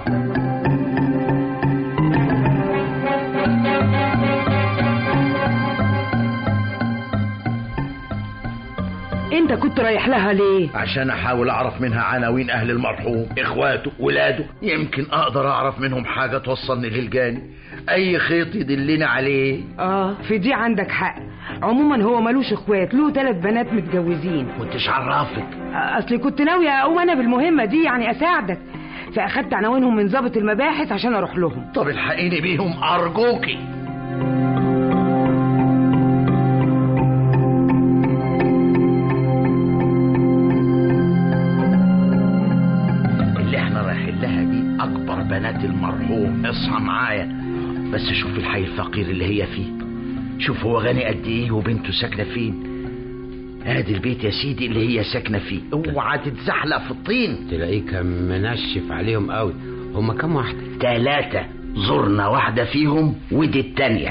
انت كنت رايح لها ليه عشان احاول اعرف منها عناوين اهل المرحوم اخواته ولاده يمكن اقدر اعرف منهم حاجة توصلني للجاني اي خيط يدلني عليه اه في دي عندك حق عموما هو ملوش اخوات له ثلاث بنات متجوزين كنتش عرفك اصلي كنت ناويه اقوم انا بالمهمه دي يعني اساعدك فاخدت عناوينهم من ضابط المباحث عشان اروح لهم طب الحقيني بيهم ارجوكي اللي احنا رايحين لها دي اكبر بنات المرحوم اصحى معايا بس شوف الحي الفقير اللي هي فيه شوف هو غني قد ايه وبنته ساكنه فين ادي البيت يا سيدي اللي هي ساكنه فيه اوعى تتزحلق في الطين تلاقيه كان منشف عليهم قوي هما كام واحده تلاتة زرنا واحدة فيهم ودي التانية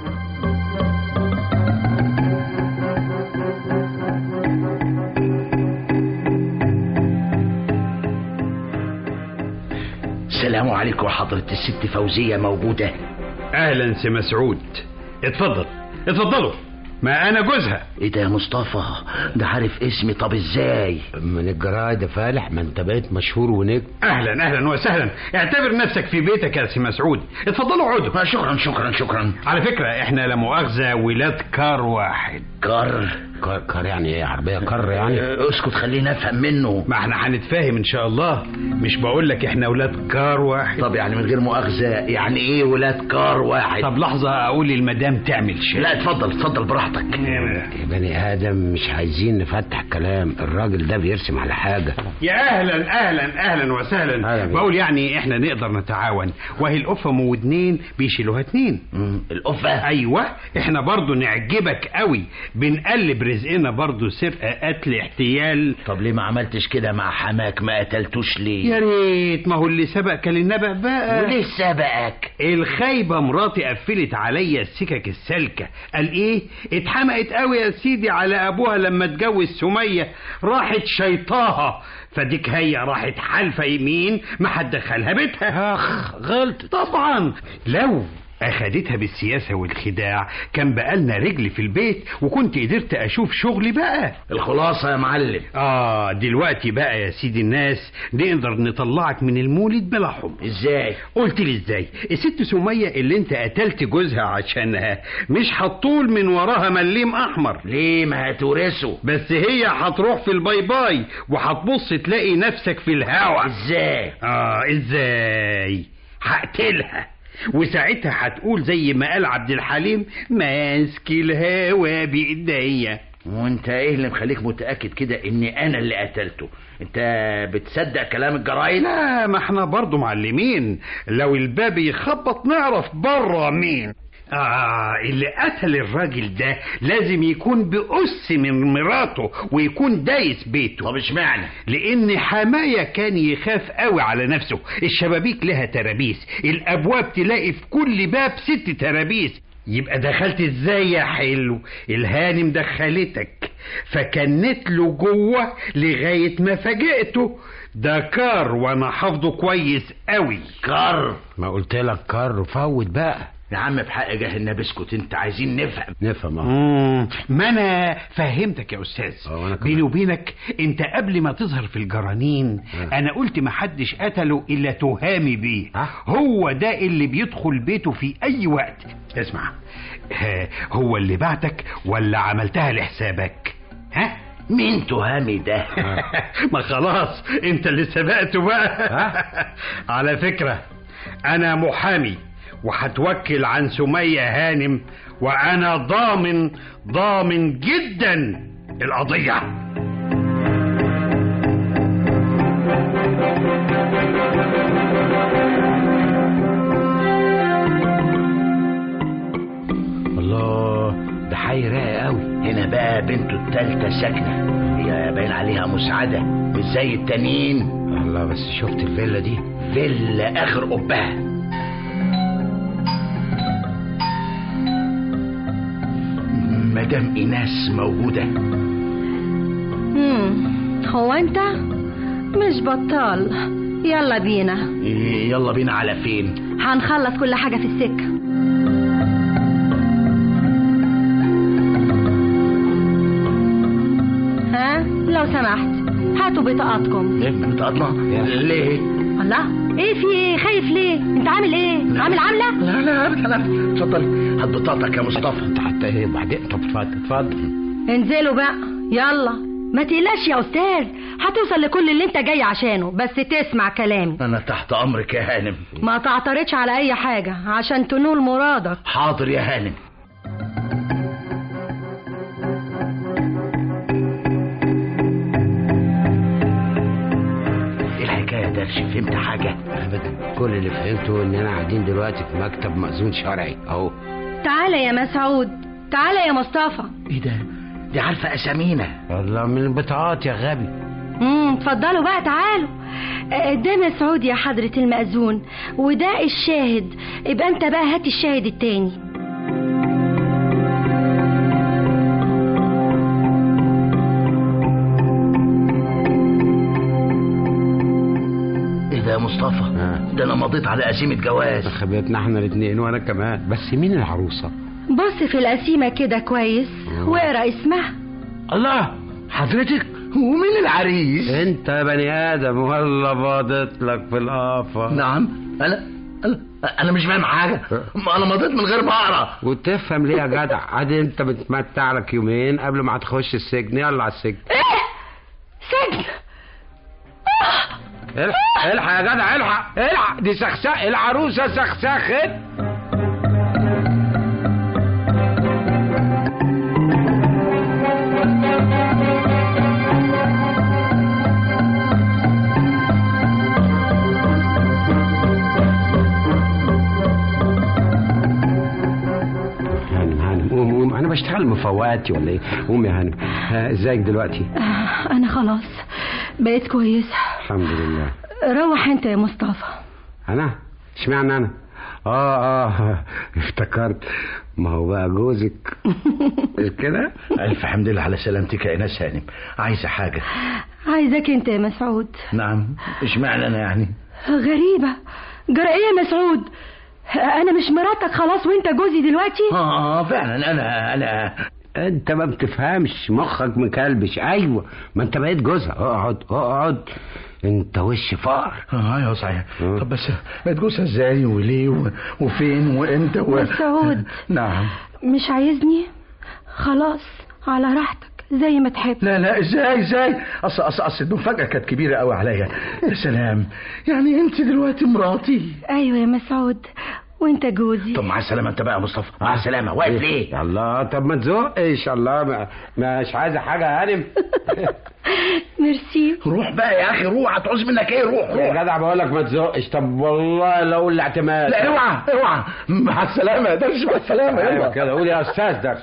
السلام عليكم حضرة الست فوزية موجودة اهلا سي مسعود اتفضل اتفضلوا ما انا جوزها ايه ده يا مصطفى ده عارف اسمي طب ازاي من الجرايد يا فالح ما انت بقيت مشهور ونجم اهلا اهلا وسهلا اعتبر نفسك في بيتك يا سي مسعود اتفضلوا اقعدوا شكرا شكرا شكرا على فكره احنا لا مؤاخذه ولاد كار واحد كار كار, كار يعني ايه عربيه كار يعني اسكت خلينا افهم منه ما احنا هنتفاهم ان شاء الله مش بقول لك احنا ولاد كار واحد طب يعني من غير مؤاخذة يعني ايه ولاد كار واحد طب لحظه اقول للمدام تعمل شيء لا اتفضل اتفضل براحتك يا بني ادم مش عايزين نفتح كلام الراجل ده بيرسم على حاجه يا اهلا اهلا اهلا وسهلا أهلا بيك. بقول يعني احنا نقدر نتعاون وهي القفه ام ودنين بيشيلوها اتنين القفه ايوه احنا برضو نعجبك قوي بنقلب رزقنا برضو سرقه قتل احتيال طب ليه ما عملتش كده مع حماك ما قتلتوش ليه يا ريت ما هو اللي سبق للنبأ بقى وليه سبقك الخايبة مراتي قفلت عليا السكك السالكة قال ايه اتحمقت قوي يا سيدي على ابوها لما اتجوز سمية راحت شيطاها فديك هي راحت حالفة يمين ما حد دخلها بيتها اخ غلط طبعا لو اخدتها بالسياسة والخداع كان بقالنا رجل في البيت وكنت قدرت اشوف شغلي بقى الخلاصة يا معلم اه دلوقتي بقى يا سيدي الناس نقدر نطلعك من المولد بلا حمص ازاي قلت لي ازاي الست سمية اللي انت قتلت جوزها عشانها مش هتطول من وراها مليم احمر ليه ما هتورثه بس هي هتروح في الباي باي وهتبص تلاقي نفسك في الهوا ازاي اه ازاي هقتلها وساعتها هتقول زي ما قال عبد الحليم ماسك الهوا بايديا وانت ايه اللي مخليك متاكد كده اني انا اللي قتلته انت بتصدق كلام الجرايد لا ما احنا برضو معلمين لو الباب يخبط نعرف بره مين آه اللي قتل الراجل ده لازم يكون بأس من مراته ويكون دايس بيته طب اشمعنى لأن حماية كان يخاف قوي على نفسه الشبابيك لها ترابيس الأبواب تلاقي في كل باب ست ترابيس يبقى دخلت ازاي يا حلو الهانم دخلتك فكنت له جوه لغاية ما فاجئته ده كار وانا حافظه كويس قوي كار ما قلت لك كار فوت بقى يا عم بحق جهلنا بسكت انت عايزين نفهم نفهم اه مم، ما انا فهمتك يا استاذ اه وانا كمان. بيني وبينك انت قبل ما تظهر في الجرانين اه. انا قلت ما حدش قتله الا تهامي بيه اه. هو ده اللي بيدخل بيته في اي وقت اسمع ها، هو اللي بعتك ولا عملتها لحسابك ها مين تهامي ده ما خلاص انت اللي سبقته بقى على فكرة انا محامي وهتوكل عن سمية هانم وانا ضامن ضامن جدا القضية الله ده حي رايق قوي هنا بقى بنته التالتة ساكنة هي باين عليها مسعدة مش زي التانيين الله بس شفت الفيلا دي فيلا اخر قبها مدام ايناس موجودة مم. هو انت مش بطال يلا بينا إيه، يلا بينا على فين هنخلص كل حاجة في السكة ها لو سمحت هاتوا بطاقاتكم إيه، بتقطع ليه الله ايه في ايه خايف ليه انت عامل ايه عامل عامله لا لا ابدا ابدا اتفضل هات بطاقتك يا مصطفى انت حتى ايه بعدين طب اتفضل اتفضل انزلوا بقى يلا ما تقلقش يا استاذ هتوصل لكل اللي انت جاي عشانه بس تسمع كلامي انا تحت امرك يا هانم ما تعترضش على اي حاجه عشان تنول مرادك حاضر يا هانم ايه الحكايه يا درش فهمت حاجه ابدا كل اللي فهمته اننا قاعدين دلوقتي في مكتب مأذون شرعي اهو تعالى يا مسعود تعالى يا مصطفى ايه ده دي عارفه اسامينا والله من البطاقات يا غبي امم اتفضلوا بقى تعالوا آه، ده مسعود يا حضرة المأذون وده الشاهد يبقى انت بقى هات الشاهد التاني ايه ده يا مصطفى ده انا مضيت على قسيمه جواز خبيتنا احنا الاثنين وانا كمان بس مين العروسه بص في القسيمة كده كويس واقرا اسمها الله حضرتك ومين العريس انت يا بني ادم والله باضت لك في القافه نعم انا انا انا مش فاهم حاجه ما انا مضيت من غير ما اقرا وتفهم ليه يا جدع عادي انت بتمتع لك يومين قبل ما هتخش السجن يلا على السجن سجن الحق الحق يا جدع الحق الحق دي سخسخ العروسه سخسخت هانم هانم قوم قوم انا بشتغل مفواتي ولا ايه قوم يا هانم ها، ازيك دلوقتي آه، انا خلاص بقيت كويسة الحمد لله روح انت يا مصطفى انا اشمعنى انا اه اه افتكرت ما هو بقى جوزك مش كده الف حمد لله على سلامتك يا ايناس هانم عايزه حاجه عايزك انت يا مسعود نعم اشمعنى انا يعني غريبة جرى ايه يا مسعود انا مش مراتك خلاص وانت جوزي دلوقتي اه فعلا انا انا انت ما بتفهمش مخك مكلبش ايوه ما انت بقيت جوزها اقعد اقعد انت وش فقر اه ايوه صحيح طب بس بتجوزها ازاي وليه و... وفين وامتى و... مسعود. نعم مش عايزني خلاص على راحتك زي ما تحب لا لا ازاي ازاي اصل اصل اصل المفاجاه كانت كبيره قوي عليا يا سلام يعني انت دلوقتي مراتي ايوه يا مسعود وانت جوزي طب مع السلامه انت بقى يا مصطفى مع السلامه واقف ليه الله طب ما تزقش الله ما مش عايزه حاجه يا هانم ميرسي روح بقى يا اخي روح هتعوز منك ايه روح روح يا جدع بقول لك ما تزقش طب والله لو الاعتماد لا اوعى اوعى مع السلامه يا درش مع السلامه ايوه يلا كده قول يا استاذ درش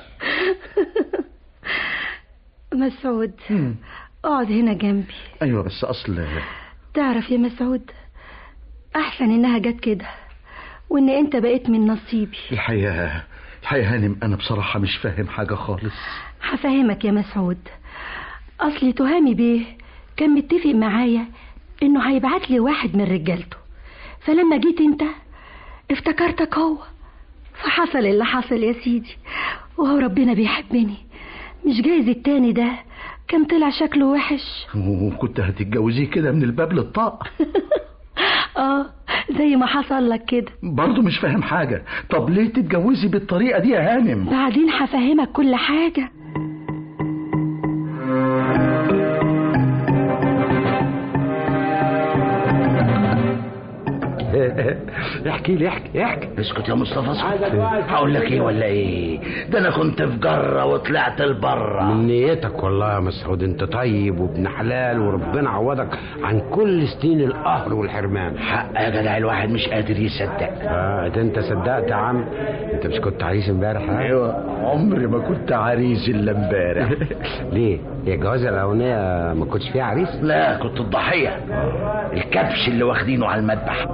مسعود اقعد هنا جنبي ايوه بس اصل تعرف يا مسعود احسن انها جت كده وان انت بقيت من نصيبي الحقيقه الحقيقه هانم انا بصراحه مش فاهم حاجه خالص هفهمك يا مسعود اصلي تهامي بيه كان متفق معايا انه هيبعت لي واحد من رجالته فلما جيت انت افتكرتك هو فحصل اللي حصل يا سيدي وهو ربنا بيحبني مش جايز التاني ده كان طلع شكله وحش وكنت هتتجوزيه كده من الباب للطاق اه زي ما حصل لك كده برضه مش فاهم حاجه طب ليه تتجوزي بالطريقه دي يا هانم بعدين هفهمك كل حاجه احكي لي احكي احكي اسكت يا مصطفى اسكت هقول لك ايه ولا ايه ده انا كنت في جره وطلعت لبره من نيتك والله يا مسعود انت طيب وابن حلال وربنا عوضك عن كل سنين القهر والحرمان حق يا جدع الواحد مش قادر يصدق اه ده انت صدقت يا عم انت مش كنت عريس امبارح ها؟ ايوه عمري ما كنت عريس الا امبارح ليه هي الجوازه الاولانيه ما كنتش فيها عريس لا كنت الضحيه الكبش اللي واخدينه على المذبح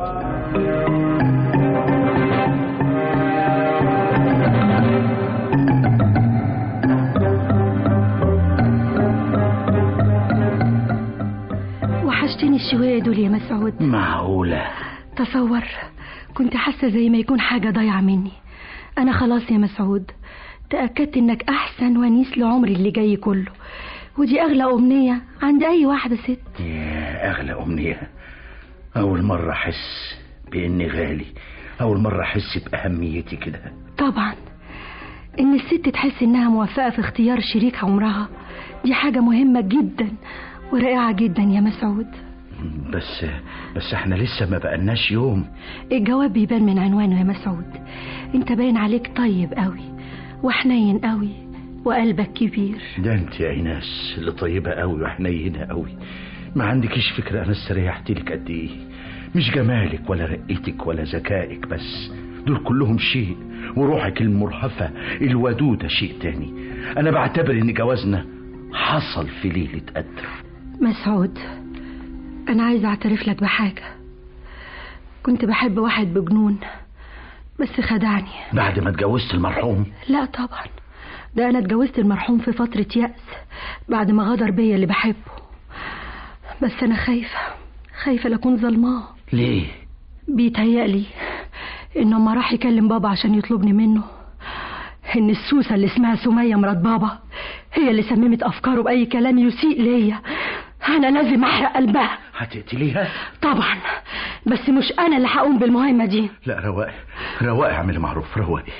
وحشتني الشوية دول يا مسعود معقوله تصور كنت حاسة زي ما يكون حاجة ضايعة مني أنا خلاص يا مسعود تأكدت إنك أحسن ونيس لعمري اللي جاي كله ودي أغلى أمنية عند أي واحدة ست يا اغلى امنيه أول مرة أحس بإني غالي أول مرة أحس بأهميتي كده طبعا ان الست تحس انها موفقة في اختيار شريك عمرها دي حاجة مهمة جدا ورائعة جدا يا مسعود بس بس احنا لسه ما بقالناش يوم الجواب بيبان من عنوانه يا مسعود انت باين عليك طيب قوي وحنين قوي وقلبك كبير ده انت يا ايناس اللي طيبة قوي وحنينة قوي ما عندكيش فكرة انا استريحت لك قد ايه مش جمالك ولا رقتك ولا ذكائك بس دول كلهم شيء وروحك المرهفة الودودة شيء تاني انا بعتبر ان جوازنا حصل في ليلة قدر مسعود انا عايزة اعترف لك بحاجة كنت بحب واحد بجنون بس خدعني بعد ما اتجوزت المرحوم لا طبعا ده انا اتجوزت المرحوم في فترة يأس بعد ما غدر بيا اللي بحبه بس انا خايفة خايفة لاكون ظلماه ليه بيتهيألي انه ما راح يكلم بابا عشان يطلبني منه ان السوسة اللي اسمها سمية مرات بابا هي اللي سممت افكاره باي كلام يسيء ليا انا لازم احرق قلبها هتقتليها طبعا بس مش انا اللي هقوم بالمهمة دي لا رواقي رواقي اعملي معروف رواقي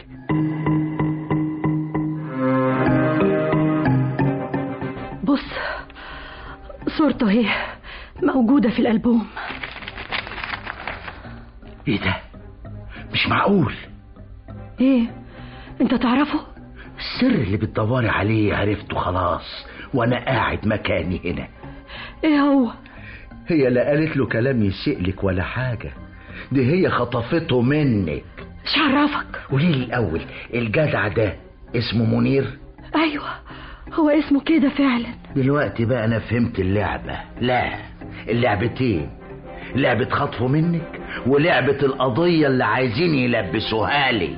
بص صورته اهي موجودة في الألبوم ايه ده مش معقول ايه انت تعرفه السر اللي بتدوري عليه عرفته خلاص وانا قاعد مكاني هنا ايه هو هي لا قالت له كلام يسيء لك ولا حاجة دي هي خطفته منك مش عرفك قولي لي الأول الجدع ده اسمه منير ايوه هو اسمه كده فعلا دلوقتي بقى أنا فهمت اللعبة لا اللعبتين لعبة خطفه منك ولعبة القضية اللي عايزين يلبسوها لي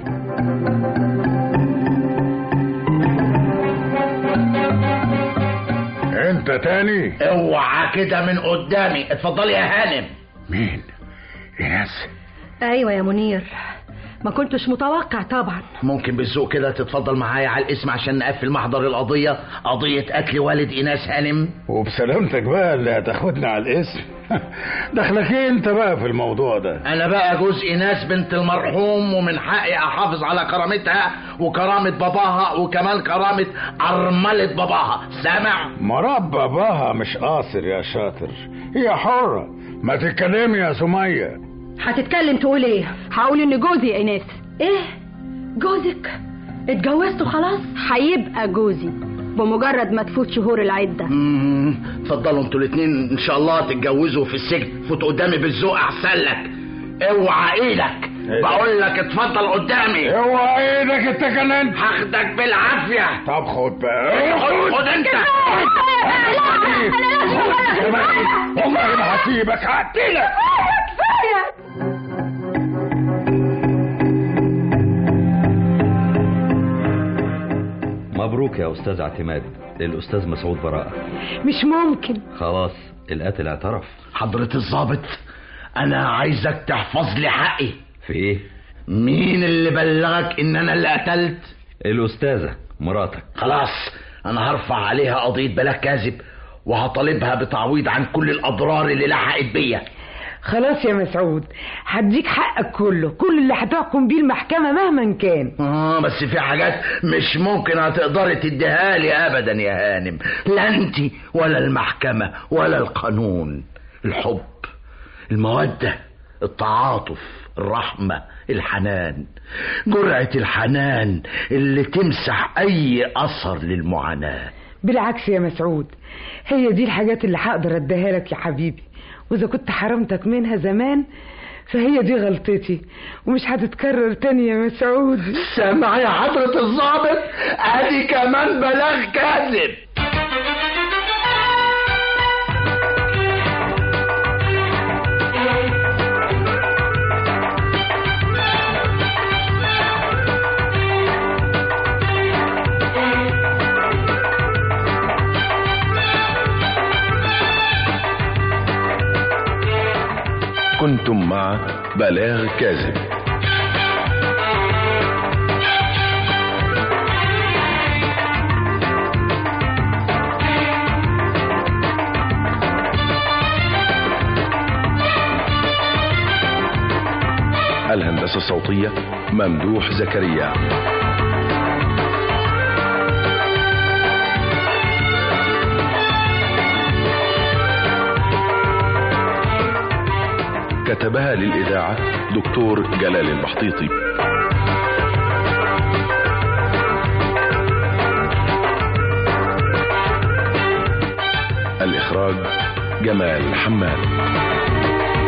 انت تاني اوعى كده من قدامي اتفضلي يا هانم مين ايناس ايوه يا منير ما كنتش متوقع طبعا ممكن بالذوق كده تتفضل معايا على الاسم عشان نقفل محضر القضية قضية قتل والد إيناس هانم وبسلامتك بقى اللي هتاخدنا على الاسم دخلك ايه انت بقى في الموضوع ده أنا بقى جوز إيناس بنت المرحوم ومن حقي أحافظ على كرامتها وكرامة باباها وكمان كرامة أرملة باباها سامع؟ مرات باباها مش قاصر يا شاطر هي حرة ما تتكلمي يا سمية هتتكلم تقول ايه هقول ان جوزي يا ايناس ايه جوزك اتجوزته خلاص هيبقى جوزي بمجرد ما تفوت شهور العدة مم، اتفضلوا انتوا الاتنين ان شاء الله تتجوزوا في السجن فوت قدامي بالذوق احسن لك اوعى ايدك بقول لك اتفضل قدامي اوعى ايدك انت كمان هاخدك بالعافية طب خد بقى خد خد انت والله ما هسيبك هقتلك مبروك يا استاذ اعتماد الاستاذ مسعود براءة مش ممكن خلاص القاتل اعترف حضرة الضابط انا عايزك تحفظ لي حقي في ايه مين اللي بلغك ان انا اللي قتلت الاستاذة مراتك خلاص انا هرفع عليها قضية بلاغ كاذب وهطالبها بتعويض عن كل الاضرار اللي لحقت بيا خلاص يا مسعود هديك حقك كله كل اللي هتحكم بيه المحكمة مهما كان اه بس في حاجات مش ممكن هتقدري تديها لي ابدا يا هانم لا انت ولا المحكمة ولا القانون الحب المودة التعاطف الرحمة الحنان جرعة الحنان اللي تمسح اي اثر للمعاناة بالعكس يا مسعود هي دي الحاجات اللي هقدر اديها لك يا حبيبي واذا كنت حرمتك منها زمان فهي دي غلطتي ومش هتتكرر تاني يا مسعود سامع يا حضرة الضابط ادي كمان بلاغ كاذب كنتم مع بلاغ كاذب الهندسة الصوتية ممدوح زكريا كتبها للإذاعة دكتور جلال البحطيطي الإخراج جمال حماد